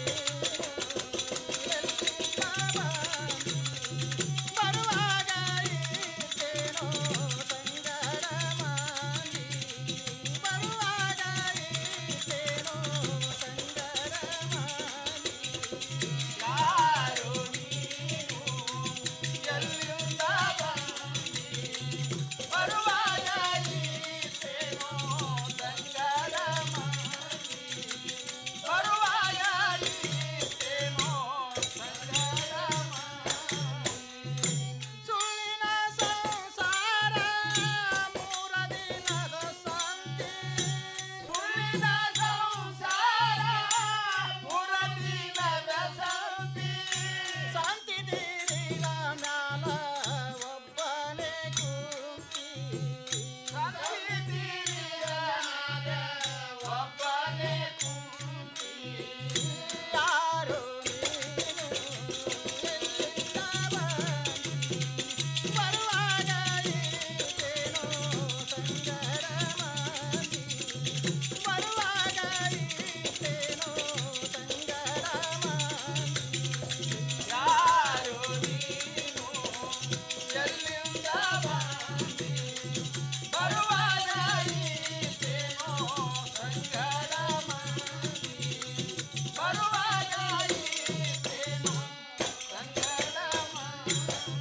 ಬರುವಾಗ ಈತೇನೋ ಸಂಗಡ ಮಾಡಿ ಬರುವಾಗ ಈತೇನೋ ಸಂಗಡ ಮಾಡಿ ಯಾರು ನೀನು ಎಲ್ಲಿಂದ ಬಂದಿ ಬರುವಾಗ ಈತೇನೋ ಸಂಗಡ ಮಾಡಿ ಬರುವಾಗ ಈತೇನೋ ಸಂಗಡ ಸುಳ್ಳಿನ ಸಂಸಾರ ಮೂರ ದಿನದ ಸಂತೆ ಸುಳ್ಳಿನ ಸಂಸಾರ ಮೂರ ದಿನದ ಸಂತೆ ಸಂತಿ ತೀರಿದ ಮ್ಯಾಲ ಒಬ್ಬನೇ ಕುಂತಿ ಸಂತಿ ತೀರಿದ ಮ್ಯಾಲ ಒಬ್ಬನೇ ಕುಂತಿ ಯಾರು ಬರುವಾಗ ಈತೇನೋ ಸಂಗಡ ಮಾಡಿ ಬರುವಾಗ ಈತೇನೋ ಸಂಗಡ ಮಾಡಿ ಯಾರು ನೀನು ಎಲ್ಲಿಂದ ಬಂದಿ ಬರುವಾಗ ಈತೇನೋ ಸಂಗಡ ಮಾಡಿ ಬರುವಾಗ ಈತೇನೋ ಸಂಗಡ ಮಾಡಿ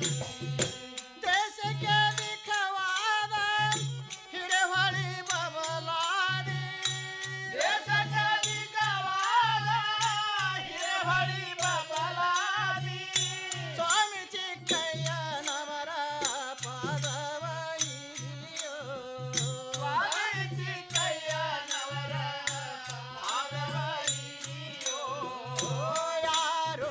ದೇಶಕ್ಕೆ ದಿಕ್ಕವಾದ ಹಿರೇಹೊಳಿ ಬಬಲಾದಿ ದೇಶಕ್ಕೆ ದಿಕ್ಕವಾದ ಹಿರೇಹೊಳಿ ಬಬಲಾದಿ ಸ್ವಾಮಿ ಚಿಕ್ಕಯ್ಯನವರ ಪಾದವ ಹಿಡಿಯೋ ಸ್ವಾಮಿ ಚಿಕ್ಕಯ್ಯನವರ ಪಾದವ ಹಿಡಿಯೋ ಯಾರೋ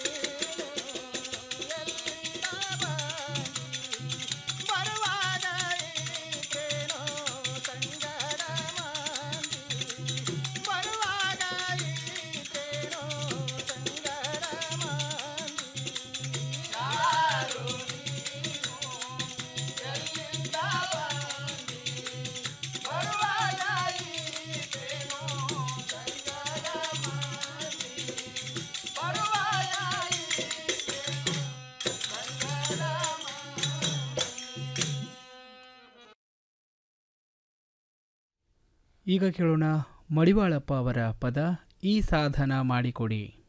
ಬರುವಾಗ ಈತೇನೋ ಸಂಗಡ ಮಾಡಿ ಬರುವಾಗ ಈತೇನೋ ಸಂಗಡ ಮಾಡಿ ಯಾರು ನೀನು ಎಲ್ಲಿಂದ ಬಂದಿ ಬರುವಾಗ ಈತೇನೋ ಸಂಗಡ ಮಾಡಿ ಬರುವಾಗ ಈತೇನೋ ಸಂಗಡ ಈಗ ಕೇಳೋಣ ಮಡಿವಾಳಪ್ಪ ಅವರ ಪದ ಈ ಸಾಧನ ಮಾಡಿಕೊಡಿ